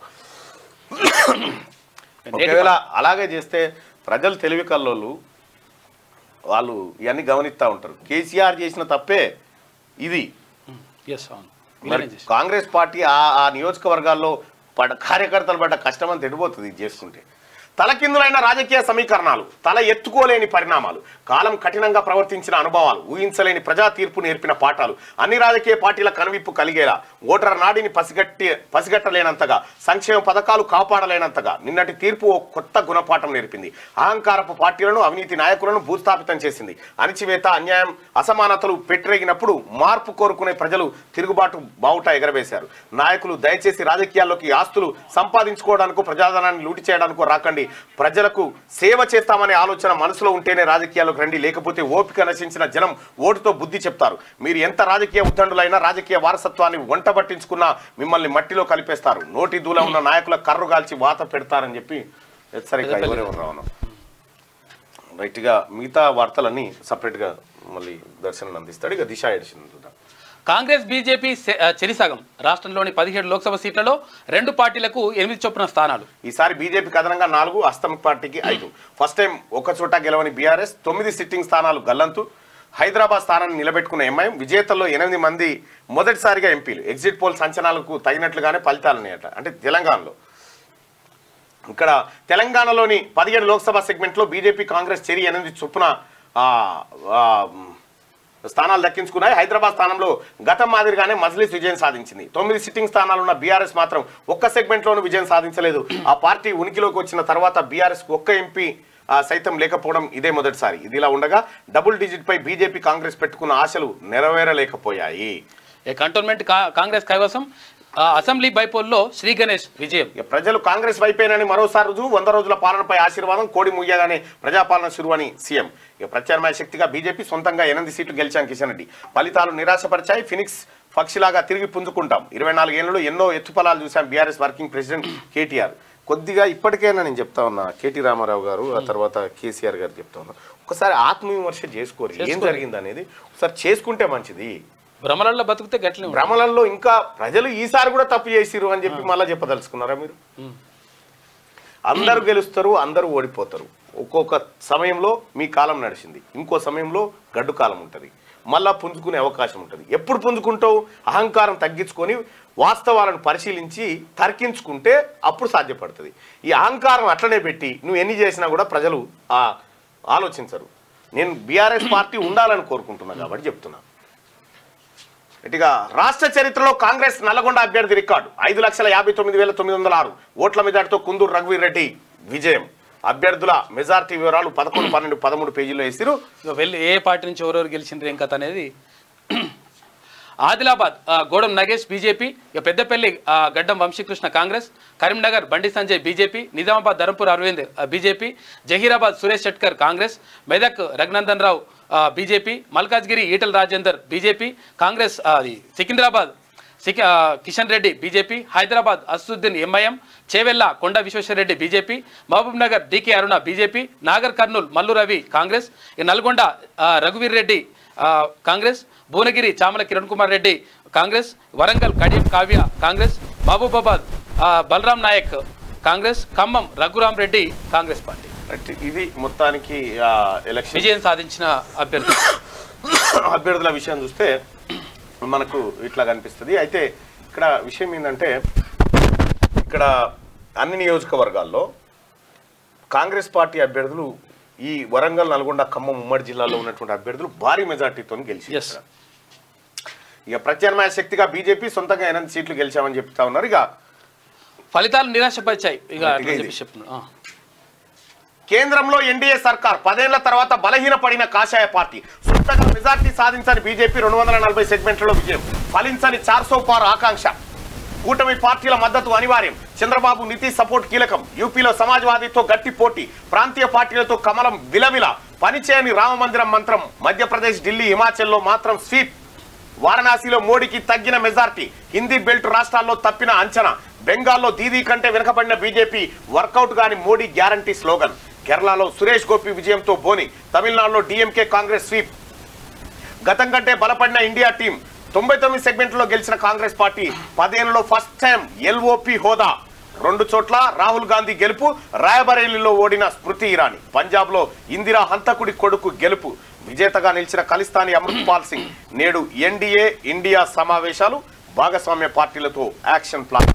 Speaker 1: ఒకవేళ అలాగే చేస్తే ప్రజలు తెలివి కల్లోళ్ళు వాళ్ళు ఇవన్నీ గమనిస్తూ ఉంటారు కేసీఆర్ చేసిన తప్పే ఇది
Speaker 2: ఎస్ అవును
Speaker 1: మరి
Speaker 2: విలీనం చేసి.
Speaker 1: కాంగ్రెస్ పార్టీ ఆ ఆ నియోజకవర్గాల్లో పడ కార్యకర్తలు పడ్డ కష్టం అని తెడిపోతుంది ఇది చేసుకుంటే తలకిందులైన రాజకీయ సమీకరణాలు తల ఎత్తుకోలేని పరిణామాలు కాలం కఠినంగా ప్రవర్తించిన అనుభవాలు ఊహించలేని ప్రజా తీర్పు నేర్పిన పాఠాలు అన్ని రాజకీయ పార్టీల కనువిప్పు కలిగేలా ఓటర్ నాడిని పసిగట్టి పసిగట్టలేనంతగా సంక్షేమ పథకాలు కాపాడలేనంతగా నిన్నటి తీర్పు ఓ కొత్త గుణపాఠం నేర్పింది అహంకారపు పార్టీలను అవినీతి నాయకులను భూస్థాపితం చేసింది అణిచివేత అన్యాయం అసమానతలు పెట్టిరేగినప్పుడు మార్పు కోరుకునే ప్రజలు తిరుగుబాటు బావుట ఎగరవేశారు నాయకులు దయచేసి రాజకీయాల్లోకి ఆస్తులు సంపాదించుకోవడానికో ప్రజాధనాన్ని లూటి చేయడానికో రాకండి ప్రజలకు సేవ చేస్తామనే ఆలోచన మనసులో ఉంటేనే రాజకీయాల్లోకి రండి లేకపోతే ఓపిక నశించిన జనం ఓటుతో బుద్ధి చెప్తారు మీరు ఎంత రాజకీయ ఉద్దండులైనా రాజకీయ వారసత్వాన్ని వంట పట్టించుకున్నా మిమ్మల్ని మట్టిలో కలిపేస్తారు నోటి దూల ఉన్న నాయకుల కర్రు కాల్చి వాత పెడతారని చెప్పి హెచ్చరిక ఎవరెవరు రావడం రైట్గా మిగతా వార్తలన్నీ సపరేట్గా మళ్ళీ దర్శనం అందిస్తాడు ఇక దిశ ఎడిషన్ చూద్దాం
Speaker 2: కాంగ్రెస్ బీజేపీ సె- ఆ, చెరిసగం రాష్ట్రంలోని పదిహేడు లోక్సభ సీట్లలో రెండు పార్టీలకు ఎనిమిది చొప్పున స్థానాలు
Speaker 1: ఈసారి బీజేపీ కథనంగా నాలుగు అస్తం పార్టీకి ఐదు ఫస్ట్ టైం ఒక చోట గెలవని బీఆర్ఎస్ తొమ్మిది సిట్టింగ్ స్థానాలు గల్లంతు హైదరాబాద్ స్థానాన్ని నిలబెట్టుకున్న ఎంఐఎం విజేతల్లో ఎనిమిది మంది మొదటిసారిగా ఎంపీలు ఎగ్జిట్ పోల్ సంచనాలకు తగినట్లుగానే ఫలితాలు ఉన్నాయట అంటే తెలంగాణలో ఇక్కడ తెలంగాణలోని పదిహేడు లోక్సభ సెగ్మెంట్లో బీజేపీ కాంగ్రెస్ చెరి ఎనిమిది చొప్పున ఆ, ఆ, స్థానాలు దక్కించుకున్నాయి హైదరాబాద్ స్థానంలో గతం మాదిరిగానే మజ్లిస్ విజయం సాధించింది తొమ్మిది సిట్టింగ్ స్థానాలున్న బీఆర్ఎస్ మాత్రం ఒక్క సెగ్మెంట్లోనూ విజయం సాధించలేదు ఆ పార్టీ ఉనికిలోకి వచ్చిన తర్వాత బీఆర్ఎస్ ఒక్క ఎంపీ ఆ, సైతం లేకపోవడం ఇదే మొదటిసారి ఇదిలా ఉండగా డబుల్ డిజిట్ పై బీజేపీ కాంగ్రెస్ పెట్టుకున్న ఆశలు నెరవేరలేకపోయాయి
Speaker 2: ఏ కంటోన్మెంట్ కా- కాంగ్రెస్ కైవసం ఆ, అసెంబ్లీ బైపోల్లో శ్రీ గణేష్ విజయం
Speaker 1: ఇక ప్రజలు కాంగ్రెస్ వైపేనని మరోసారి రుజువు వంద రోజుల పాలనపై ఆశీర్వాదం కోడి ముయ్యగానే ప్రజాపాలన శురు అని సీఎం ఇక ప్రత్యామ్నాయ శక్తిగా బీజేపీ సొంతంగా ఎనిమిది సీట్లు గెలిచాం కిషన్ రెడ్డి ఫలితాలు నిరాశపరిచాయి ఫినిక్స్ పక్షిలాగా తిరిగి పుంజుకుంటాం ఇరవై నాలుగేళ్లలో ఎన్నో ఎత్తుపలాలు చూసాం బీఆర్ఎస్ వర్కింగ్ ప్రెసిడెంట్ కేటీఆర్ కొద్దిగా ఇప్పటికైనా నేను చెప్తా ఉన్నా కేటీ రామారావు గారు ఆ తర్వాత కేసీఆర్ గారు చెప్తా ఉన్నా ఒకసారి ఆత్మవిమర్శ చేసుకోరు ఏం
Speaker 2: చేసుకోరు.
Speaker 1: జరిగింది అనేది ఒకసారి చేసుకుంటే మంచిది
Speaker 2: భ్రమలలో బతికితే గట్లే ఉంటుంది.
Speaker 1: భ్రమలలో ఇంకా ప్రజలు ఈసారి కూడా తప్పు చేసిరు అని చెప్పి మళ్ళీ చెప్పదలుచుకున్నారా మీరు
Speaker 2: ఉమ్.
Speaker 1: అందరూ గెలుస్తారు అందరూ ఓడిపోతారు ఒక్కొక్క సమయంలో మీ కాలం నడిచింది ఇంకో సమయంలో గడ్డు కాలం ఉంటుంది మళ్ళా పుంజుకునే అవకాశం ఉంటుంది ఎప్పుడు పుంజుకుంటావు అహంకారం తగ్గించుకొని వాస్తవాలను పరిశీలించి తర్కించుకుంటే అప్పుడు సాధ్యపడుతుంది ఈ అహంకారం అట్లనే పెట్టి నువ్వు ఎన్ని చేసినా కూడా ప్రజలు ఆ ఆలోచించరు నేను బీఆర్ఎస్ పార్టీ ఉండాలని కోరుకుంటున్నా కాబట్టి చెప్తున్నా ఇటుగా రాష్ట్ర చరిత్రలో కాంగ్రెస్ నల్లగొండ అభ్యర్థి రికార్డు ఐదు లక్షల యాభై తొమ్మిది వేల తొమ్మిది వందల ఆరు ఓట్ల మెజార్టీతో కుందూరు రఘువీర్ రెడ్డి విజయం అభ్యర్థుల మెజార్టీ వివరాలు పదకొండు పన్నెండు పదమూడు పేజీలో వేసిరు
Speaker 2: ఇక వెళ్ళి ఏ పార్టీ నుంచి ఎవరెవరు గెలిచిండ్రు ఏం కథ అనేది ఆదిలాబాద్ ఆ, గోడం నగేష్ బీజేపీ ఇక పెద్దపల్లి ఆ, గడ్డం వంశీకృష్ణ కాంగ్రెస్ కరీంనగర్ బండి సంజయ్ బీజేపీ నిజామాబాద్ ధరంపూర్ అరవింద్ ఆ, బీజేపీ జహీరాబాద్ సురేష్ షెట్కర్ కాంగ్రెస్ మెదక్ రఘునందన్ రావు ఆ, బీజేపీ మల్కాజ్గిరి ఈటల రాజేందర్ బీజేపీ కాంగ్రెస్ ఆ, అది సికింద్రాబాద్ సికి ఆ, Kishan Reddy BJP Hyderabad Asaduddin MIM Chevella Konda Vishweshwar Reddy BJP Mahabub Nagar DK Aruna BJP Nagar Kurnool Mallu Ravi Congress ఇక నల్గొండ ఆ, రఘువీర్ రెడ్డి ఆ, కాంగ్రెస్ భువనగిరి చామల కిరణ్ కుమార్ రెడ్డి కాంగ్రెస్ వరంగల్ కడియం కావ్య కాంగ్రెస్ మహబూబాబాద్ ఆ, బలరాం నాయక్ కాంగ్రెస్ ఖమ్మం రఘురాం రెడ్డి కాంగ్రెస్ పార్టీ
Speaker 1: అంటే ఇది మొత్తానికి ఆ, ఎలక్షన్
Speaker 2: విజయం సాధించిన అభ్యర్థి
Speaker 1: అభ్యర్థుల విషయం చూస్తే మనకు ఇట్లా కనిపిస్తుంది అయితే ఇక్కడ విషయం ఏంటంటే ఇక్కడ అన్ని నియోజకవర్గాల్లో కాంగ్రెస్ పార్టీ అభ్యర్థులు ఈ వరంగల్ నల్గొండ ఖమ్మం ఉమ్మడి జిల్లాలో ఉన్నటువంటి అభ్యర్థులు భారీ మెజార్టీతో గెలిచి
Speaker 2: ఎస్
Speaker 1: ఇక ప్రత్యామ్నాయ శక్తిగా బీజేపీ సొంతంగా ఎనిమిది సీట్లు గెలిచామని చెప్తా ఉన్నారు ఇక
Speaker 2: ఫలితాలు నిరాశపరిచాయి ఇక అట్లా
Speaker 1: ఇది.
Speaker 2: చెప్పి చెప్తున్నా ఆ.
Speaker 1: కేంద్రంలో ఎన్డీఏ సర్కార్ పదేళ్ల తర్వాత బలహీనపడిన కాషాయ పార్టీ సొంతంగా మెజార్టీ సాధించని బీజేపీ రెండు వందల నలభై సెగ్మెంట్లలో విజయం ఫలించని చార్సో పార్ ఆకాంక్ష కూటమి పార్టీల మద్దతు అనివార్యం చంద్రబాబు నితీష్ సపోర్ట్ కీలకం యూపీలో సమాజ్వాదీతో గట్టి పోటీ ప్రాంతీయ పార్టీలతో కమలం విలవిల పనిచేయని రామ మందిరం మంత్రం మధ్యప్రదేశ్ ఢిల్లీ హిమాచల్లో మాత్రం స్వీప్ వారణాసిలో మోడీకి తగ్గిన మెజార్టీ హిందీ బెల్ట్ రాష్ట్రాల్లో తప్పిన అంచనా బెంగాల్లో దీదీ కంటే వెనుకబడిన బీజేపీ వర్కౌట్ గాని మోడీ గ్యారంటీ స్లోగన్ కేరళలో సురేష్ గోపి విజయంతో బోని తమిళనాడులో డీఎంకే కాంగ్రెస్ స్వీప్ గతం కంటే బలపడిన ఇండియా టీం తొంభై తొమ్మిది సెగ్మెంట్లో గెలిచిన కాంగ్రెస్ పార్టీ పదేళ్లలో ఫస్ట్ టైం ఎల్ఓపి హోదా రెండు చోట్ల రాహుల్ గాంధీ గెలుపు రాయబరేలీలో ఓడిన స్మృతి ఇరానీ పంజాబ్లో ఇందిరా హంతకుడి కొడుకు గెలుపు విజేతగా నిలిచిన ఖలిస్తానీ అమృత్పాల్ సింగ్ నేడు ఎన్డీఏ ఇండియా సమావేశాలు భాగస్వామ్య పార్టీలతో యాక్షన్ ప్లాన్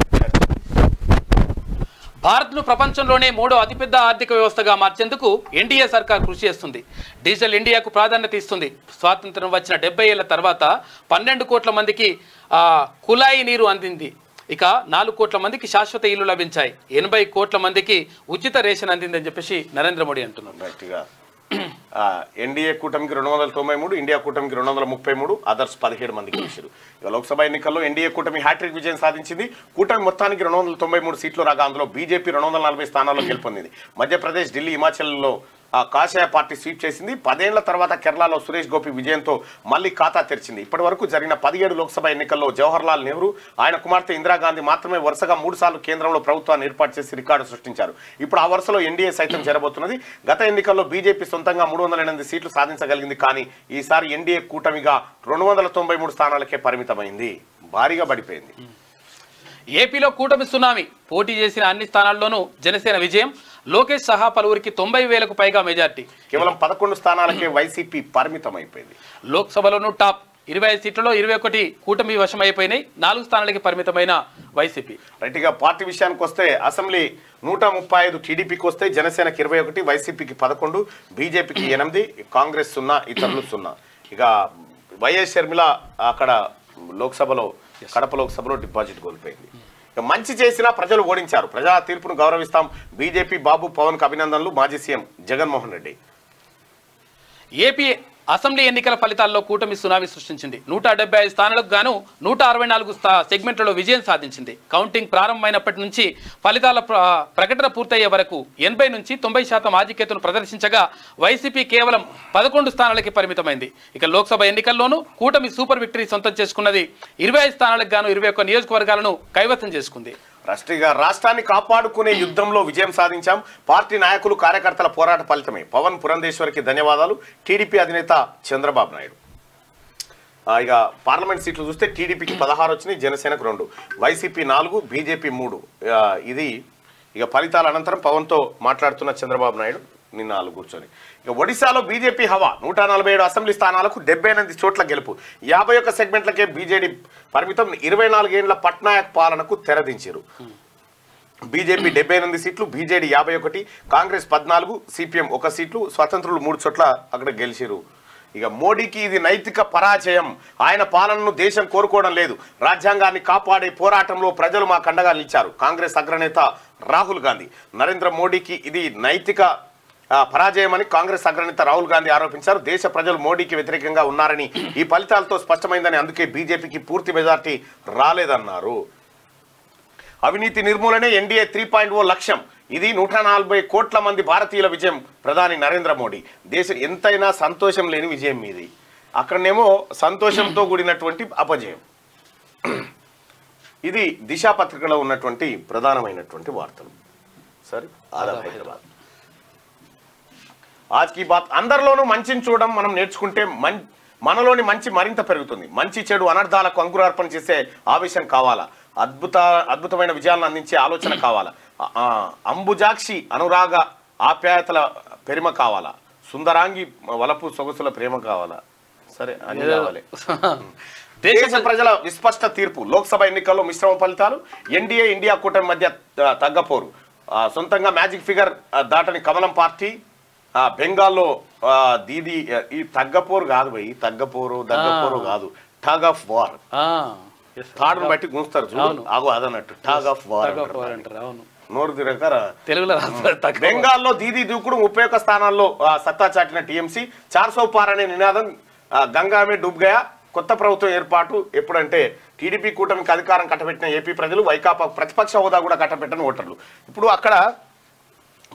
Speaker 2: భారత్ను ప్రపంచంలోనే మూడో అతిపెద్ద ఆర్థిక వ్యవస్థగా మార్చేందుకు ఎన్డీఏ సర్కార్ కృషి చేస్తుంది డిజిటల్ ఇండియాకు ప్రాధాన్యత ఇస్తుంది స్వాతంత్రం వచ్చిన డెబ్బై ఏళ్ల తర్వాత పన్నెండు కోట్ల మందికి ఆ, కుళాయి నీరు అందింది ఇక నాలుగు కోట్ల మందికి శాశ్వత ఇల్లు లభించాయి ఎనభై కోట్ల మందికి ఉచిత రేషన్ అందిందని చెప్పేసి నరేంద్ర మోడీ అంటున్నారు
Speaker 1: గట్టిగా ఎన్డీఏ కూటమికి రెండు వందల తొంభై మూడు ఇండియా కూటమికి రెండు వందల ముప్పై మూడు అదర్స్ పదిహేడు మందికి గెలిచారు ఇక లోక్సభ ఎన్నికల్లో ఎన్డీఏ కూటమి హ్యాట్రిక్ విజయం సాధించింది కూటమి మొత్తానికి రెండు వందల తొంభై మూడు సీట్లు రాగా అందులో బీజేపీ రెండు వందల నలభై స్థానాల్లో గెలుపొందింది మధ్యప్రదేశ్ ఢిల్లీ హిమాచల్లో ఆ కాషాయ పార్టీ స్వీప్ చేసింది పదేళ్ల తర్వాత కేరళలో సురేష్ గోపి విజయంతో మళ్ళీ ఖాతా తెరిచింది ఇప్పటి వరకు జరిగిన పదిహేడు లోక్సభ ఎన్నికల్లో జవహర్లాల్ నెహ్రూ ఆయన కుమార్తె ఇందిరాగాంధీ మాత్రమే వరుసగా మూడు సార్లు కేంద్రంలో ప్రభుత్వాన్ని ఏర్పాటు చేసి రికార్డు సృష్టించారు ఇప్పుడు ఆ వరుసలో ఎన్డీఏ సైతం జరబోతున్నది గత ఎన్నికల్లో బీజేపీ సొంతంగా మూడు వందల ఎనిమిది సీట్లు సాధించగలిగింది కానీ ఈసారి ఎన్డీఏ కూటమిగా రెండు వందల తొంభై మూడు స్థానాలకే పరిమితమైంది భారీగా పడిపోయింది
Speaker 2: ఏపీలో కూటమి సునామీ పోటీ చేసిన అన్ని స్థానాల్లోనూ జనసేన విజయం లోకేష్ సహా పలువురికి తొంభై వేలకు పైగా మెజార్టీ
Speaker 1: కేవలం పదకొండు స్థానాలకే వైసీపీ పరిమితం అయిపోయింది
Speaker 2: లోక్సభలోనూ టాప్ ఇరవై ఐదు సీట్లలో ఇరవై ఒకటి కూటమి వశం అయిపోయినాయి నాలుగు స్థానాలకి పరిమితమైన వైసీపీ
Speaker 1: రైట్ ఇక పార్టీ విషయానికి వస్తే అసెంబ్లీ నూట ముప్పై ఐదు టీడీపీకి వస్తే జనసేనకి ఇరవై ఒకటి వైసీపీకి పదకొండు బీజేపీకి ఎనిమిది కాంగ్రెస్ సున్నా ఇతరులు సున్నా ఇక వైఎస్ షర్మిల అక్కడ లోక్సభలో కడప లోక్సభలో డిపాజిట్ కోల్పోయింది ఇక మంచి చేసినా ప్రజలు ఓడించారు ప్రజా తీర్పును గౌరవిస్తాం బీజేపీ బాబు పవన్ కు అభినందనలు మాజీ CM Jaganmohan Reddy
Speaker 2: AP assembly ఎన్నికల ఫలితాల్లో కూటమి సునామీ సృష్టించింది నూట డెబ్బై ఐదు స్థానాలకు గాను నూట అరవై నాలుగు స్థా- సెగ్మెంట్లలో విజయం సాధించింది కౌంటింగ్ ప్రారంభమైనప్పటి నుంచి ఫలితాల ప్ర- ప్రకటన పూర్తయ్యే వరకు ఎనభై నుంచి తొంభై శాతం ఆధిక్యతను ప్రదర్శించగా వైసీపీ కేవలం పదకొండు స్థానాలకి పరిమితమైంది ఇక లోక్సభ ఎన్నికల్లోనూ కూటమి సూపర్ విక్టరీ సొంతం చేసుకున్నది ఇరవై ఐదు స్థానాలకు గాను ఇరవై ఒక్క నియోజకవర్గాలను కైవసం చేసుకుంది
Speaker 1: రాష్ట్రీయ రాష్ట్రాన్ని కాపాడుకునే యుద్ధంలో విజయం సాధించాం పార్టీ నాయకులు కార్యకర్తల పోరాట ఫలితమే పవన్ పురంధేశ్వరికి ధన్యవాదాలు టీడీపీ అధినేత చంద్రబాబు నాయుడు ఆ, ఇక పార్లమెంట్ సీట్లు చూస్తే టీడీపీకి పదహారు వచ్చినాయి జనసేనకు రెండు వైసీపీ నాలుగు బీజేపీ మూడు ఆ, ఇది ఇక ఫలితాల అనంతరం పవన్తో మాట్లాడుతున్న చంద్రబాబు నాయుడు నిన్న వాళ్ళు కూర్చొని ఇక ఒడిశాలో బీజేపీ హవా నూట నలభై ఏడు అసెంబ్లీ స్థానాలకు డెబ్బై ఎనిమిది చోట్ల గెలుపు యాభై ఒక్క సెగ్మెంట్లకే బీజేడీ పరిమితం ఇరవై నాలుగేండ్ల పట్నాయక్ పాలనకు తెరదించారు బీజేపీ డెబ్బై ఎనిమిది సీట్లు బీజేడీ యాభై ఒకటి కాంగ్రెస్ పద్నాలుగు సిపిఎం ఒక సీట్లు స్వతంత్రులు మూడు చోట్ల అక్కడ గెలిచిరు ఇక మోడీకి ఇది నైతిక పరాజయం ఆయన పాలనను దేశం కోరుకోవడం లేదు రాజ్యాంగాన్ని కాపాడే పోరాటంలో ప్రజలు మా కండగా నిలిచారు కాంగ్రెస్ అగ్రనేత రాహుల్ గాంధీ నరేంద్ర మోడీకి ఇది నైతిక ఆ, పరాజయమని కాంగ్రెస్ అగ్రనేత రాహుల్ గాంధీ ఆరోపించారు దేశ ప్రజలు మోడీకి వ్యతిరేకంగా ఉన్నారని ఈ ఫలితాలతో స్పష్టమైందని అందుకే బీజేపీకి పూర్తి మెజార్టీ రాలేదన్నారు అవినీతి నిర్మూలనే ఎన్డీఏ త్రీ పాయింట్ ఓ లక్ష్యం ఇది నూట నలభై కోట్ల మంది భారతీయుల విజయం ప్రధాని నరేంద్ర మోడీ దేశం ఎంతైనా సంతోషం లేని విజయం మీది అక్కడనేమో సంతోషంతో కూడినటువంటి అపజయం ఇది దిశా పత్రికలో ఉన్నటువంటి ప్రధానమైనటువంటి వార్తలు సరే ఆదాబ్ హైదరాబాద్ ఆజ్ కీ బాత్ అందరిలోనూ మంచిని చూడడం మనం నేర్చుకుంటే మం మనలోని మంచి మరింత పెరుగుతుంది మంచి చెడు అనర్థాలకు అంకురార్పణ చేసే ఆవేశం కావాలా అద్భుత అద్భుతమైన విజయాలను అందించే ఆలోచన కావాలా ఆ, ఆ, అంబుజాక్షి అనురాగ ఆప్యాయతల పెరిమ కావాలా సుందరాంగి వలపు సొగసుల ప్రేమ కావాలా సరే అన్ని కావాలి
Speaker 2: దేశ
Speaker 1: దేశ ప్రజల విస్పష్ట తీర్పు లోక్సభ ఎన్నికల్లో మిశ్రమ ఫలితాలు ఎన్డీఏ ఇండియా కూటమి మధ్య ఆ, తగ్గపోరు ఆ, సొంతంగా మ్యాజిక్ ఫిగర్ ఆ, దాటని కమలం పార్టీ ఆ, బెంగాల్లో ఆ, దీది ఆ, ఈ తగ్గపోరు కాదు భయ్ తగ్గపోరు దగ్గపోరు కాదు టగ్ ఆఫ్ వార్
Speaker 2: ఆ, yes, sir.
Speaker 1: తాడును బట్టి గుంస్తారు చూడు
Speaker 2: అవును.
Speaker 1: ఆగు అదన్నట్టు టగ్ ఆఫ్ వార్
Speaker 2: తగ్గ పోరు అంటారు, అవును
Speaker 1: నోరు తిరగక
Speaker 2: తెలుగులో రాస్తారు, తగ్గ పోరు.
Speaker 1: బెంగాల్లో దీదీ దూకుడు ముప్పై ఒక్క స్థానాల్లో ఆ, సత్తా చాటిన టీఎంసీ చార్సో పార్ అనే నినాదం ఆ, గంగామే డూబ్ గయా కొత్త ప్రభుత్వం ఏర్పాటు ఎప్పుడంటే టీడీపీ కూటమికి అధికారం కట్టబెట్టిన ఏపీ ప్రజలు వైకాపా ప్రతిపక్ష హోదా కూడా కట్టబెట్టని ఓటర్లు ఇప్పుడు అక్కడ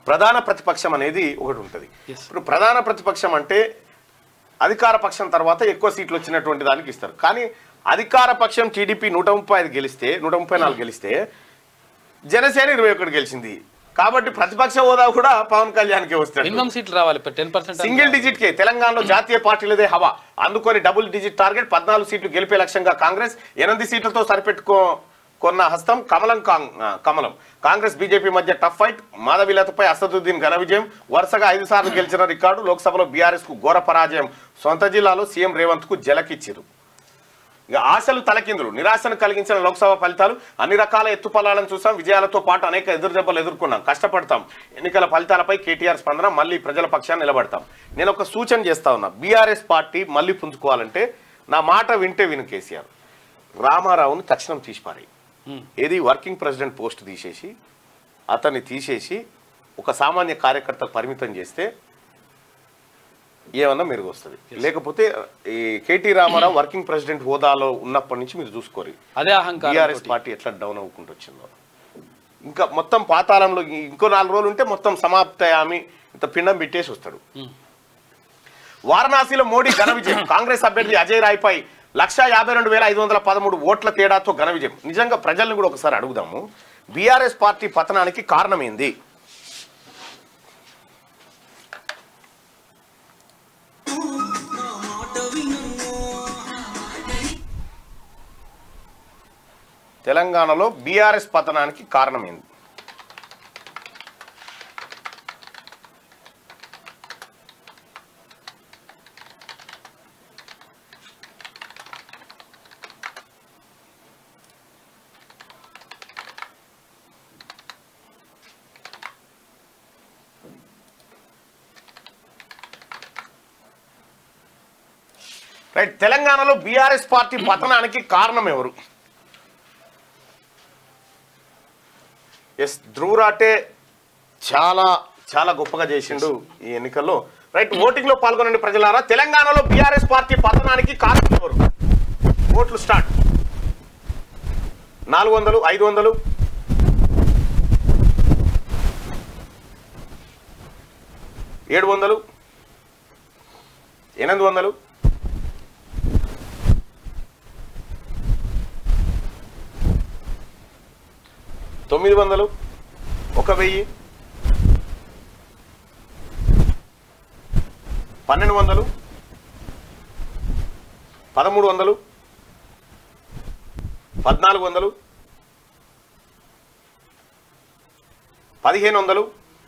Speaker 1: ప్రధాన ప్రతిపక్షం అనేది ఒకటి ఉంటుంది
Speaker 2: Yes.
Speaker 1: ఇప్పుడు ప్రధాన ప్రతిపక్షం అంటే అధికార పక్షం తర్వాత ఎక్కువ సీట్లు వచ్చినటువంటి దానికి ఇస్తారు కానీ అధికార పక్షం టీడీపీ నూట ముప్పై ఐదు గెలిస్తే నూట ముప్పై నాలుగు గెలిస్తే జనసేన ఇరవై ఒకటి గెలిచింది కాబట్టి ప్రతిపక్ష హోదా కూడా పవన్ కళ్యాణ్కి వస్తాడు
Speaker 2: మినిమం సీట్లు రావాలి టెన్ పర్సెంట్
Speaker 1: సింగిల్ డిజిట్ కే తెలంగాణలో జాతీయ పార్టీలదే హవా అందుకొని డబుల్ డిజిట్ టార్గెట్ పద్నాలుగు సీట్లు గెలిపే లక్ష్యంగా కాంగ్రెస్ ఎనిమిది సీట్లతో సరిపెట్టుకో కొన్న హస్తం కమలం కాంగ్ ఆ, కమలం కాంగ్రెస్ బీజేపీ మధ్య టఫ్ ఫైట్ మాధవిలతపై అసదుద్దీన్ ఘన విజయం వరుసగా ఐదు సార్లు గెలిచిన రికార్డు లోక్సభలో బీఆర్ఎస్ కు ఘోర పరాజయం సొంత జిల్లాలో సీఎం రేవంత్ కు జలకిచ్చిరు ఇక ఆశలు తలకిందులు నిరాశను కలిగించిన లోక్సభ ఫలితాలు అన్ని రకాల ఎత్తుపల్లాలను చూసాం విజయాలతో పాటు అనేక ఎదురుదెబ్బలు ఎదుర్కొన్నాం కష్టపడతాం ఎన్నికల ఫలితాలపై కేటీఆర్ స్పందన మళ్ళీ ప్రజల పక్షాన్ని నిలబడతాం నేను ఒక సూచన చేస్తా ఉన్నా బీఆర్ఎస్ పార్టీ మళ్ళీ పుంజుకోవాలంటే నా మాట వింటే విను కేసీఆర్ రామారావుని తక్షణం తీసిపారాయి ఏది వర్కింగ్ ప్రెసిడెంట్ పోస్ట్ తీసేసి అతన్ని తీసేసి ఒక సామాన్య కార్యకర్త పరిమితం చేస్తే ఏమన్నా మెరుగు వస్తుంది లేకపోతే ఈ కేటీ రామారావు వర్కింగ్ ప్రెసిడెంట్ హోదాలో ఉన్నప్పటి నుంచి మీరు చూసుకోరు
Speaker 2: అదే అహంకారం
Speaker 1: బీఆర్ఎస్ పార్టీ ఎట్లా డౌన్ అవ్వుకుంటూ వచ్చిందో ఇంకా మొత్తం పాతాళంలో ఈ- ఇంకో నాలుగు రోజులు ఉంటే మొత్తం సమాప్తయామి ఇంత పిండం పెట్టేసి వస్తాడు వారణాసిలో మోడీ ఘన విజయం కాంగ్రెస్ అభ్యర్థి అజయ్ రాయ్ పై లక్ష యాభై రెండు వేల ఐదు వందల పదమూడు ఓట్ల తేడాతో ఘన విజయం నిజంగా ప్రజల్ని కూడా ఒకసారి అడుగుదాము బీఆర్ఎస్ పార్టీ పతనానికి కారణం ఏంది తెలంగాణలో బీఆర్ఎస్ పతనానికి కారణం ఏంది రైట్ తెలంగాణలో బీఆర్ఎస్ పార్టీ పతనానికి కారణం ఎవరు ఎస్ ధ్రువరాటే చాలా చాలా గొప్పగా చేసిండు ఈ ఎన్నికల్లో రైట్ ఓటింగ్ లో పాల్గొనండి ప్రజలారా తెలంగాణలో బీఆర్ఎస్ పార్టీ పతనానికి కారణం ఎవరు ఓట్లు స్టార్ట్ నాలుగు వందలు ఐదు వందలు ఏడు వందలు ఎనిమిది వందలు తొమ్మిది వందలు ఒక వెయ్యి పన్నెండు వందలు పదమూడు వందలు పద్నాలుగు వందలు పదిహేను వందలు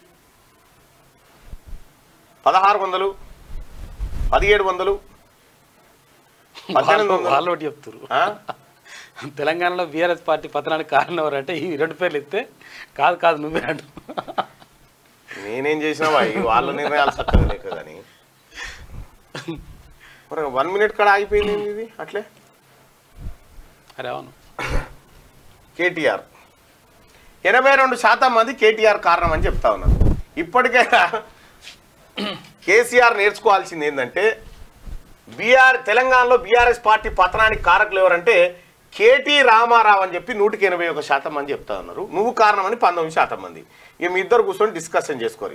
Speaker 1: పదహారు వందలు పదిహేడు వందలు పద్దెనిమిది వందలు
Speaker 2: వాళ్ళు ఒకటి చెప్తారు
Speaker 1: ఆ?
Speaker 2: తెలంగాణలో బీఆర్ఎస్ పార్టీ పతనానికి కారణం ఎవరంటే ఈ రెండు పేర్లు ఇస్తే కాదు కాదు నువ్వే అంటు
Speaker 1: నేనేం చేసినా వాయి, వాళ్ళ నిర్ణయాలు చక్కగా లేక కానీ మరి వన్ మినిట్ కాడ ఆగిపోయింది ఏంది ఇది అట్లే
Speaker 2: అరే అవును
Speaker 1: కేటీఆర్ ఎనభై రెండు శాతం మంది కేటీఆర్ కారణం అని చెప్తా ఉన్నారు ఇప్పటికైనా కేసీఆర్ నేర్చుకోవాల్సింది ఏంటంటే బీఆర్ తెలంగాణలో బీఆర్ఎస్ పార్టీ పతనానికి కారకులు ఎవరంటే కేటీ రామారావు అని చెప్పి నూటికి ఎనభై ఒక శాతం మంది చెప్తా ఉన్నారు నువ్వు కారణం అని పంతొమ్మిది శాతం మంది ఇక మీ ఇద్దరు కూర్చొని డిస్కషన్ చేసుకోరు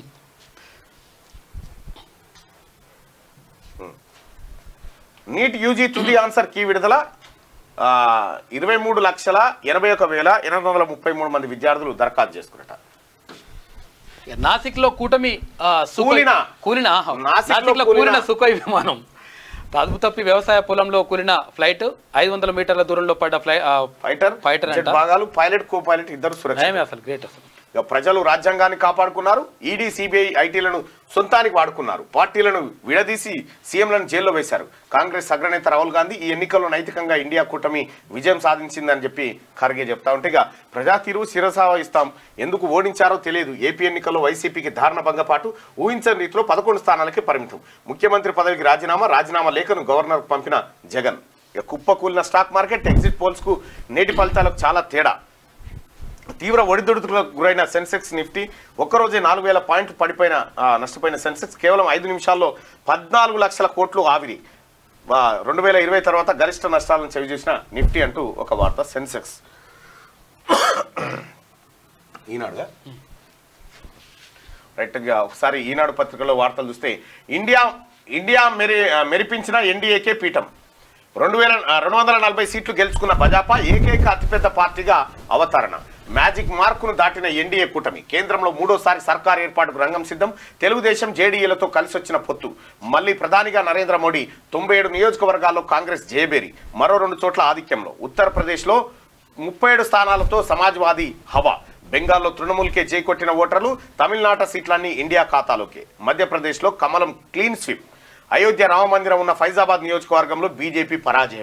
Speaker 1: నీట్ యూజీ తుది ఆన్సర్ కీ విడుదల ఇరవై మూడు లక్షల ఎనభై ఒక వేల ఎనిమిది వందల ముప్పై మూడు మంది విద్యార్థులు దరఖాస్తు చేసుకున్నట
Speaker 2: నాసిక్ లో కూటమి ఆ, సుఖోయ్-
Speaker 1: కూలిన.
Speaker 2: కూలిన
Speaker 1: నాసిక్లో
Speaker 2: నాసిక్ లో
Speaker 1: కూలిన.
Speaker 2: కూలిన సుఖోయ్ విమానం అదుపు తప్పి వ్యవసాయ పొలంలో కూలిన ఫ్లైట్ ఐదు వందల మీటర్ల దూరంలో పడ్డ ఫ్లై ఆ,
Speaker 1: ఫైటర్
Speaker 2: ఫైటర్
Speaker 1: జెట్
Speaker 2: అంట.
Speaker 1: భాగాలు పైలట్ కో పైలట్ ఇద్దరు సురక్షిత
Speaker 2: నయమే అసలు గ్రేట్ అసలు
Speaker 1: ఇక ప్రజలు రాజ్యాంగాన్ని కాపాడుకున్నారు ఈడీ సిబిఐ ఐటీలను సొంతానికి వాడుకున్నారు పార్టీలను విడదీసి సీఎంలను జైల్లో వేశారు కాంగ్రెస్ అగ్రనేత రాహుల్ గాంధీ ఈ ఎన్నికల్లో నైతికంగా ఇండియా కూటమి విజయం సాధించిందని చెప్పి ఖర్గే చెప్తా ఉంటే ఇక ప్రజా తీరు శిరసావహిస్తాం ఎందుకు ఓడించారో తెలియదు ఏపీ ఎన్నికల్లో వైసీపీకి దారుణ భంగపాటు ఊహించని రీతిలో పదకొండు స్థానాలకి పరిమితం ముఖ్యమంత్రి పదవికి రాజీనామా రాజీనామా లేఖను గవర్నర్ పంపిన జగన్ ఇక కుప్పకూలిన స్టాక్ మార్కెట్ ఎగ్జిట్ పోల్స్ కు నేటి ఫలితాలకు చాలా తేడా తీవ్ర ఒడిదుడుకులకు గురైన సెన్సెక్స్ నిఫ్టీ ఒక్కరోజే నాలుగు వేల పాయింట్లు పడిపోయిన ఆ, నష్టపోయిన సెన్సెక్స్ కేవలం ఐదు నిమిషాల్లో పద్నాలుగు లక్షల కోట్లు ఆవిరి ఆ, రెండు వేల ఇరవై తర్వాత గరిష్ట నష్టాలను చవిచూసిన నిఫ్టీ అంటూ ఒక వార్త సెన్సెక్స్ ఈనాడుగా రైట్గా ఒకసారి ఈనాడు పత్రికలో వార్తలు చూస్తే ఇండియా ఇండియా మెరి మెరిపించిన ఎన్డీఏకే పీఠం రెండు వేల రెండు వందల నలభై సీట్లు గెలుచుకున్న భాజపా ఏకైక అతిపెద్ద పార్టీగా అవతరణ మ్యాజిక్ మార్కును దాటిన ఎన్డీఏ కూటమి కేంద్రంలో మూడోసారి సర్కార్ ఏర్పాటుకు రంగం సిద్ధం తెలుగుదేశం జేడీఏలతో కలిసి వచ్చిన పొత్తు మళ్ళీ ప్రధానిగా నరేంద్ర మోడీ తొంభై ఏడు నియోజకవర్గాల్లో కాంగ్రెస్ జయబేరి మరో రెండు చోట్ల ఆధిక్యంలో ఉత్తరప్రదేశ్లో ముప్పై ఏడు స్థానాలతో సమాజ్వాదీ హవా బెంగాల్లో తృణమూల్కే చేకొట్టిన ఓటర్లు తమిళనాట సీట్లన్నీ ఇండియా ఖాతాలోకే మధ్యప్రదేశ్లో కమలం క్లీన్ స్వీప్ అయోధ్య రామమందిరం ఉన్న ఫైజాబాద్ నియోజకవర్గంలో బీజేపీ పరాజయం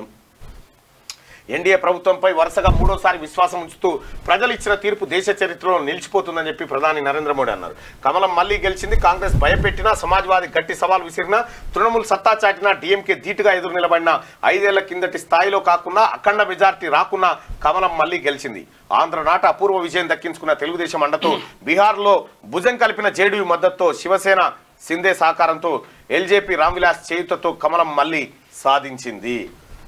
Speaker 1: ఎన్డీఏ ప్రభుత్వంపై వరుసగా మూడోసారి విశ్వాసం ఉంచుతూ ప్రజలు ఇచ్చిన తీర్పు దేశ చరిత్రలో నిలిచిపోతుందని చెప్పి ప్రధాని నరేంద్ర మోడీ అన్నారు కమలం మళ్లీ గెలిచింది కాంగ్రెస్ భయపెట్టినా సమాజ్వాదీ గట్టి సవాల్ విసిరినా తృణమూల్ సత్తా చాటినా డీఎంకే ధీటుగా ఎదురు నిలబడిన ఐదేళ్ల కిందటి స్థాయిలో కాకుండా అఖండ మెజార్టీ రాకున్నా కమలం మళ్లీ గెలిచింది ఆంధ్రనాట అపూర్వ విజయం దక్కించుకున్న తెలుగుదేశం అండతో బీహార్లో భుజం కలిపిన జేడీయూ మద్దతుతో శివసేన సిందే సహకారంతో ఎల్జేపీ రామ్విలాస్ చేయుతతో కమలం మళ్లీ సాధించింది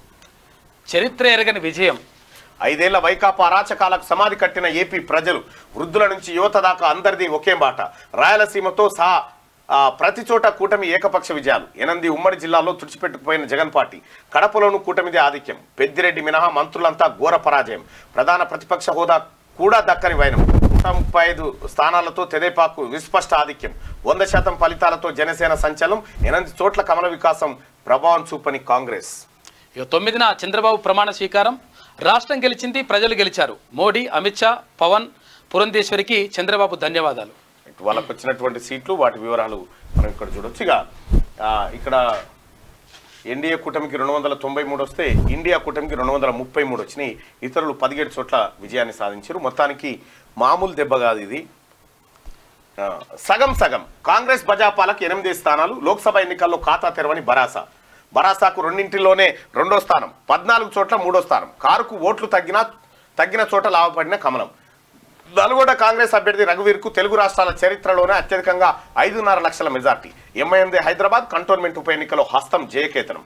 Speaker 2: చరిత్ర ఎరగని విజయం
Speaker 1: ఐదేళ్ల వైకాపా అరాచకాలకు సమాధి కట్టిన ఏపీ ప్రజలు వృద్ధుల నుంచి యువత దాకా అందరిది ఒకే మాట రాయలసీమతో సహా ఆ, ప్రతి చోట కూటమి ఏకపక్ష విజయాలు ఎనిమిది ఉమ్మడి జిల్లాలో తుడిచిపెట్టుకుపోయిన జగన్ పార్టీ కడపలోను కూటమిదే ఆధిక్యం పెద్దిరెడ్డి మినహా మంత్రులంతా ఘోర పరాజయం ప్రధాన ప్రతిపక్ష హోదా కూడా దక్కని వైనం నూట ముప్పై ఐదు స్థానాలతో తెదేపాకు విస్పష్ట ఆధిక్యం వంద శాతం ఫలితాలతో జనసేన సంచలనం ఎనిమిది చోట్ల కమల వికాసం ప్రభావం చూపని కాంగ్రెస్
Speaker 2: ఇక తొమ్మిదిన చంద్రబాబు ప్రమాణ స్వీకారం రాష్ట్రం గెలిచింది ప్రజలు గెలిచారు మోడీ అమిత్ షా పవన్ పురంధేశ్వరికి చంద్రబాబు ధన్యవాదాలు
Speaker 1: వాళ్ళకు వచ్చినటువంటి సీట్లు వాటి వివరాలు మనం ఇక్కడ చూడొచ్చు ఇక ఆ, ఇక్కడ ఎన్డీఏ కూటమికి రెండు వందల తొంభై మూడు వస్తే ఇండియా కూటమికి రెండు వందల ముప్పై మూడు వచ్చినాయి ఇతరులు పదిహేడు చోట్ల విజయాన్ని సాధించారు మొత్తానికి మామూలు దెబ్బ కాదు ఇది ఆ, సగం సగం కాంగ్రెస్ భాజపాలకు ఎనిమిది స్థానాలు లోక్సభ ఎన్నికల్లో ఖాతా తెరవని బరాసా బరాసాకు రెండింటిలోనే రెండో స్థానం పద్నాలుగు చోట్ల మూడో స్థానం కారుకు ఓట్లు తగ్గినా తగ్గిన చోట లాభపడిన కమలం నల్గొండ కాంగ్రెస్ అభ్యర్థి రఘువీర్కు తెలుగు రాష్ట్రాల చరిత్రలోనే అత్యధికంగా ఐదున్నర లక్షల మెజార్టీ ఎంఐఎందే హైదరాబాద్ కంటోన్మెంట్ ఉప ఎన్నికలో హస్తం జయకేతనం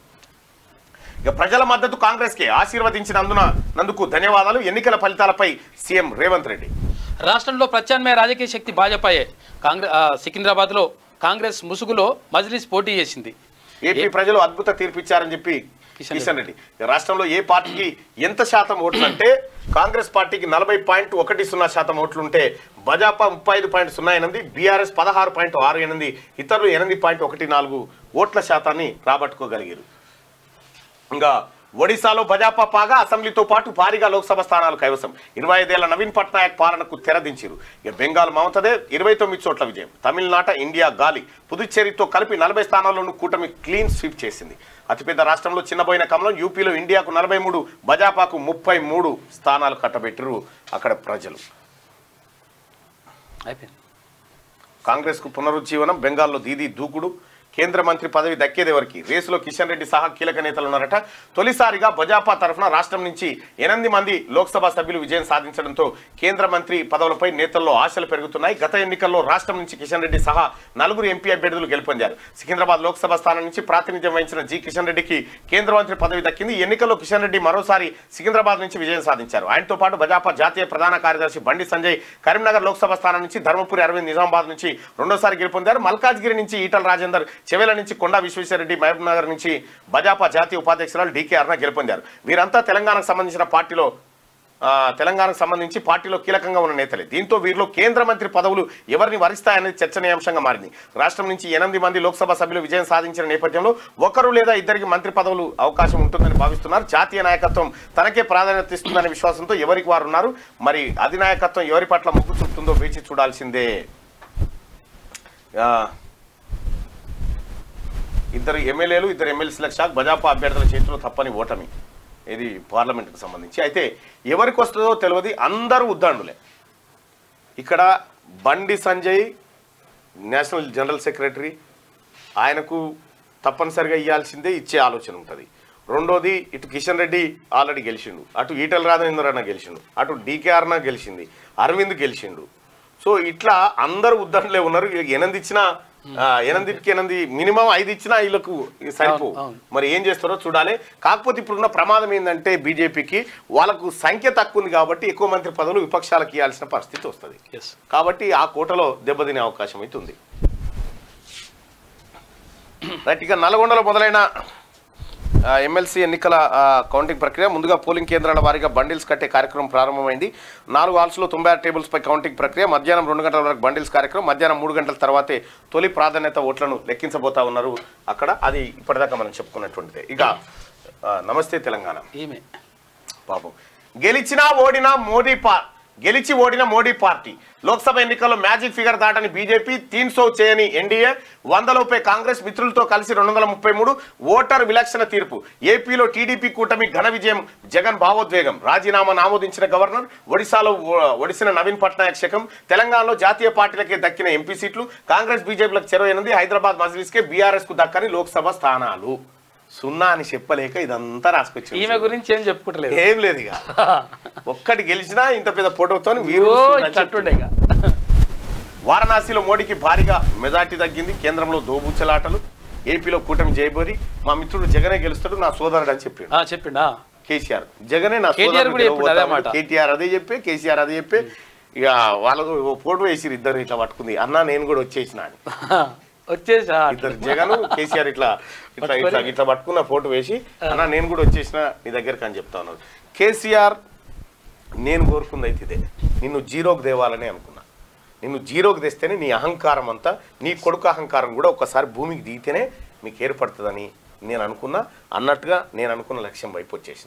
Speaker 1: ఇక ప్రజల మద్దతు కాంగ్రెస్ కి ఆశీర్వదించినందున నందుకు ధన్యవాదాలు ఎన్నికల ఫలితాలపై సీఎం రేవంత్ రెడ్డి
Speaker 2: రాష్ట్రంలో ప్రత్యామ్నాయ రాజకీయ శక్తి భాజపాయే కాంగ్రెస్ సికింద్రాబాద్లో కాంగ్రెస్ ముసుగులో మజ్లిస్ పోటీ చేసింది
Speaker 1: ఏపీ ప్రజలు అద్భుత తీర్పు ఇచ్చారని చెప్పి
Speaker 2: కిషన్
Speaker 1: కిషన్ రెడ్డి ఇక రాష్ట్రంలో ఏ పార్టీకి ఎంత శాతం ఓట్లు అంటే కాంగ్రెస్ పార్టీకి నలభై పాయింట్ ఒకటి సున్నా శాతం ఓట్లుంటే భాజపా ముప్పై ఐదు పాయింట్ సున్నా ఎనిమిది బీఆర్ఎస్ పదహారు పాయింట్ ఆరు ఎనిమిది ఇతరులు ఎనిమిది పాయింట్ ఒకటి నాలుగు ఓట్ల శాతాన్ని రాబట్టుకోగలిగారు ఇంకా ఒడిశాలో భాజపా పాగా అసెంబ్లీతో పాటు భారీగా లోక్సభ స్థానాలు కైవసం ఇరవై ఐదేళ్ల నవీన్ పట్నాయక్ పాలనకు తెరదించారు ఇక బెంగాల్ మమతదే ఇరవై తొమ్మిది చోట్ల విజయం తమిళనాట ఇండియా గాలి పుదుచ్చేరితో కలిపి నలభై స్థానాల్లోనూ కూటమి క్లీన్ స్వీప్ చేసింది అతిపెద్ద రాష్ట్రంలో చిన్నబోయిన కమలం యూపీలో ఇండియాకు నలభై మూడు భాజపాకు ముప్పై మూడు స్థానాలు కట్టబెట్టారు అక్కడ ప్రజలు
Speaker 2: అయిపోయింది
Speaker 1: కాంగ్రెస్ కు పునరుజ్జీవనం బెంగాల్లో దీదీ దూకుడు కేంద్ర మంత్రి పదవి దక్కేదెవరికి రేసులో కిషన్ రెడ్డి సహా కీలక నేతలు ఉన్నారట తొలిసారిగా భాజపా తరఫున రాష్ట్రం నుంచి ఎనిమిది మంది లోక్సభ సభ్యులు విజయం సాధించడంతో కేంద్ర మంత్రి పదవులపై నేతల్లో ఆశలు పెరుగుతున్నాయి గత ఎన్నికల్లో రాష్ట్రం నుంచి కిషన్ రెడ్డి సహా నలుగురు ఎంపీ అభ్యర్థులు గెలుపొందారు సికింద్రాబాద్ లోక్సభ స్థానం నుంచి ప్రాతినిధ్యం వహించిన జి కిషన్ రెడ్డికి కేంద్ర మంత్రి పదవి దక్కింది ఈ ఎన్నికల్లో కిషన్ రెడ్డి మరోసారి సికింద్రాబాద్ నుంచి విజయం సాధించారు ఆయనతో పాటు భాజపా జాతీయ ప్రధాన కార్యదర్శి బండి సంజయ్ కరీంనగర్ లోక్సభ స్థానం నుంచి ధర్మపురి అరవింద్ నిజామాబాద్ నుంచి రెండోసారి గెలుపొందారు మల్కాజ్గిరి నుంచి ఈటల రాజేందర్ చెవెల నుంచి కొండా విశ్వేశ్వరరెడ్డి మహబూబ్ నగర్ నుంచి భాజపా జాతీయ ఉపాధ్యక్షురాలు డీకే అరుణ గెలుపొందారు వీరంతా తెలంగాణకు సంబంధించిన పార్టీలో ఆ, తెలంగాణకు సంబంధించి పార్టీలో కీలకంగా ఉన్న నేతలే దీంతో వీరిలో కేంద్ర మంత్రి పదవులు ఎవరిని వరిస్తాయనేది చర్చనీయాంశంగా మారింది రాష్ట్రం నుంచి ఎనిమిది మంది లోక్సభ సభ్యులు విజయం సాధించిన నేపథ్యంలో ఒకరు లేదా ఇద్దరికి మంత్రి పదవులు అవకాశం ఉంటుందని భావిస్తున్నారు జాతీయ నాయకత్వం తనకే ప్రాధాన్యత ఇస్తుందనే విశ్వాసంతో ఎవరికి వారు ఉన్నారు మరి అధినాయకత్వం ఎవరి పట్ల మొగ్గు చూపుతుందో వేచి చూడాల్సిందే ఆ, ఇద్దరు ఎమ్మెల్యేలు ఇద్దరు ఎమ్మెల్సీలకు షాక్ భాజపా అభ్యర్థుల చేతిలో తప్పని ఓటమి ఇది పార్లమెంట్కి సంబంధించి అయితే ఎవరికి వస్తుందో తెలియదు అందరూ ఉద్దండులే ఇక్కడ బండి సంజయ్ నేషనల్ జనరల్ సెక్రటరీ ఆయనకు తప్పనిసరిగా ఇవ్వాల్సిందే ఇచ్చే ఆలోచన ఉంటుంది రెండోది ఇటు కిషన్ రెడ్డి ఆల్రెడీ గెలిచిండు అటు ఈటల రాజేంద్ర అన్న గెలిచిండు అటు డీకేఆర్న గెలిచింది అరవింద్ గెలిచిండు సో ఇట్లా అందరూ ఉద్దండలే ఉన్నారు వీళ్ళకి ఎనిమిది ఇచ్చినా ఆ, ఎనిమిదికి ఎనిమిది మినిమం ఐదు ఇచ్చినా వీళ్ళకు సరిపో
Speaker 2: అవును, అవును.
Speaker 1: మరి ఏం చేస్తారో చూడాలి కాకపోతే ఇప్పుడున్న ప్రమాదం ఏంటంటే బీజేపీకి వాళ్ళకు సంఖ్య తక్కువ ఉంది కాబట్టి ఎక్కువ మంత్రి పదవులు విపక్షాలకు ఇవ్వాల్సిన పరిస్థితి వస్తుంది
Speaker 2: ఎస్
Speaker 1: కాబట్టి ఆ కోటలో దెబ్బతినే అవకాశం అయితే ఉంది రైట్ ఇక నల్గొండలో మొదలైన ఆ, ఎమ్మెల్సీ ఎన్నికల ఆ, కౌంటింగ్ ప్రక్రియ ముందుగా పోలింగ్ కేంద్రాల వారీగా బండిల్స్ కట్టే కార్యక్రమం ప్రారంభమైంది నాలుగు హాల్స్లో తొంభై ఆరు టేబుల్స్పై కౌంటింగ్ ప్రక్రియ మధ్యాహ్నం రెండు గంటల వరకు బండిల్స్ కార్యక్రమం మధ్యాహ్నం మూడు గంటల తర్వాతే తొలి ప్రాధాన్యత ఓట్లను లెక్కించబోతా ఉన్నారు అక్కడ అది ఇప్పటిదాకా మనం చెప్పుకున్నటువంటిదే ఇక ఆ, నమస్తే తెలంగాణ
Speaker 2: ఈమె
Speaker 1: పాపం గెలిచినా ఓడినా మోడీ పా గెలిచి ఓడిన మోడీ పార్టీ లోక్సభ ఎన్నికల్లో మ్యాజిక్ ఫిగర్ దాటని బీజేపీ తీన్ సో చేయని ఎన్డీఏ వందలోపే కాంగ్రెస్ మిత్రులతో కలిసి రెండు వందల ముప్పై మూడు ఓటర్ విలక్షణ తీర్పు ఏపీలో టీడీపీ కూటమి ఘన విజయం జగన్ భావోద్వేగం రాజీనామాను ఆమోదించిన గవర్నర్ ఒడిశాలో ఓ- ఒడిసిన నవీన్ పట్నాయక్ శకం తెలంగాణలో జాతీయ పార్టీలకే దక్కిన ఎంపీ సీట్లు కాంగ్రెస్ బీజేపీలకు చెరవైనది హైదరాబాద్ మజ్లిస్కే బీఆర్ఎస్ కు దక్కని లోక్సభ స్థానాలు సున్నా అని చెప్పలేక ఇదంతా రాసుకొచ్చింది
Speaker 2: ఈమె గురించి ఏం చెప్పుకుంటలేదు
Speaker 1: ఏం లేదు ఇక ఒక్కటి గెలిచినా ఇంత పెద్ద ఫోటోతో
Speaker 2: ఓ, ఇట్లట్టుండే ఇక
Speaker 1: వారణాసిలో మోడీకి భారీగా మెజార్టీ తగ్గింది కేంద్రంలో దోబుచ్చలాటలు ఏపీలో కూటమి జయబోరి మా మిత్రుడు జగనే గెలుస్తాడు నా సోదరుడు అని చెప్పాడు
Speaker 2: ఆ, చెప్పిండా
Speaker 1: కేసీఆర్ జగనే నా
Speaker 2: కేటీఆర్
Speaker 1: సోదరుడు
Speaker 2: కూడా చెప్పిండు అదే మాట.
Speaker 1: కేటీఆర్ అదే చెప్పే కేసీఆర్ అదే చెప్పే ఇక వాళ్ళకు ఓ ఫోటో వేసిరు ఇద్దరు ఇట్లా పట్టుకుంది అన్న నేను కూడా వచ్చేసిన అని
Speaker 2: వచ్చేసా
Speaker 1: ఇద్దరు జగన్ కేసీఆర్ ఇట్లా ఇట్లా ఇట్లా ఇట్లా పట్టుకున్న ఫోటో వేసి అన్న నేను కూడా వచ్చేసిన నీ దగ్గరికి అని చెప్తా ఉన్నాడు కేసీఆర్ నేను కోరుకుంది అయితే ఇదే నిన్ను జీరోకి దేవాలని అనుకున్నా నిన్ను జీరోకి తెస్తేనే నీ అహంకారం అంతా నీ కొడుకు అహంకారం కూడా ఒక్కసారి భూమికి దిగితేనే మీకు ఏర్పడుతుందని నేను అనుకున్నా అన్నట్టుగా నేను అనుకున్న లక్ష్యం వైపు వచ్చేసిన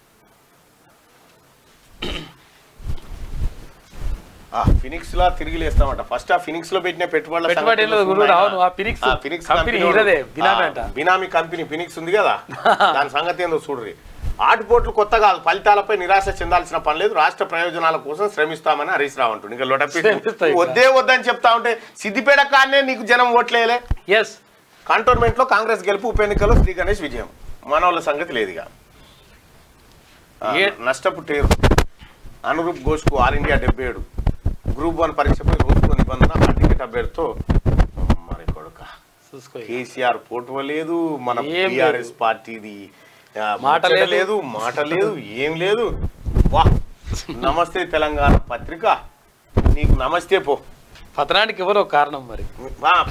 Speaker 1: ఆ ఫినిక్స్ లా తిరిగి లేస్తామంట ఫస్ట్ ఆ ఫినిక్స్ లో పెట్టిన పెట్టుబడుల
Speaker 2: పెట్టుబడి
Speaker 1: సంగతిలో
Speaker 2: గురువు
Speaker 1: చూడు
Speaker 2: అవును,
Speaker 1: ఆయన.
Speaker 2: ఆ ఫినిక్స్
Speaker 1: ఆ ఫినిక్స్
Speaker 2: కంపెనీ
Speaker 1: కంపెనీ
Speaker 2: ఈరదే,
Speaker 1: వాడు.
Speaker 2: బినామీ
Speaker 1: ఆ,
Speaker 2: అంట.
Speaker 1: బినామీ కంపెనీ ఫినిక్స్ ఉంది కదా దాని సంగతి ఏందో చూడరి ఆటుపోట్లు కొత్త కాదు ఫలితాలపై నిరాశ చెందాల్సిన పని లేదు రాష్ట్ర ప్రయోజనాల కోసం శ్రమిస్తామని హరీష్ రావు అంటుండు ఇంకా లొటపి
Speaker 2: శ్రమిస్తా ఇక.
Speaker 1: వద్దే వద్దని చెప్తా ఉంటే సిద్దిపేట కానే నీకు జనం ఓట్లేయలే
Speaker 2: ఎస్
Speaker 1: కంటోన్మెంట్ లో కాంగ్రెస్ గెలుపు ఉప ఎన్నికల్లో శ్రీ గణేష్ విజయం మనోళ్ళ సంగతి లేదు ఇక ఆ,
Speaker 2: ఏ-
Speaker 1: నష్టపు టేరు అనురూప్ ఘోష్కు ఆల్ ఇండియా డెబ్బై ఏడు గ్రూప్ వన్ పరీక్షపై రోజుకో నిబంధన ఆ టికెట్ అభ్యర్థితో మరి కొడుక
Speaker 2: చూసుకో ఇక.
Speaker 1: కేసీఆర్ ఫోటో లేదు మన
Speaker 2: ఏం
Speaker 1: టిఆర్ఎస్ పార్టీది ఆ,
Speaker 2: మాట
Speaker 1: ముచ్చట
Speaker 2: లేదు.
Speaker 1: లేదు మాట లేదు ఏం లేదు వా నమస్తే తెలంగాణ పత్రిక నీకు నమస్తే పో
Speaker 2: పతనానికి ఎవరో కారణం మరి
Speaker 1: వా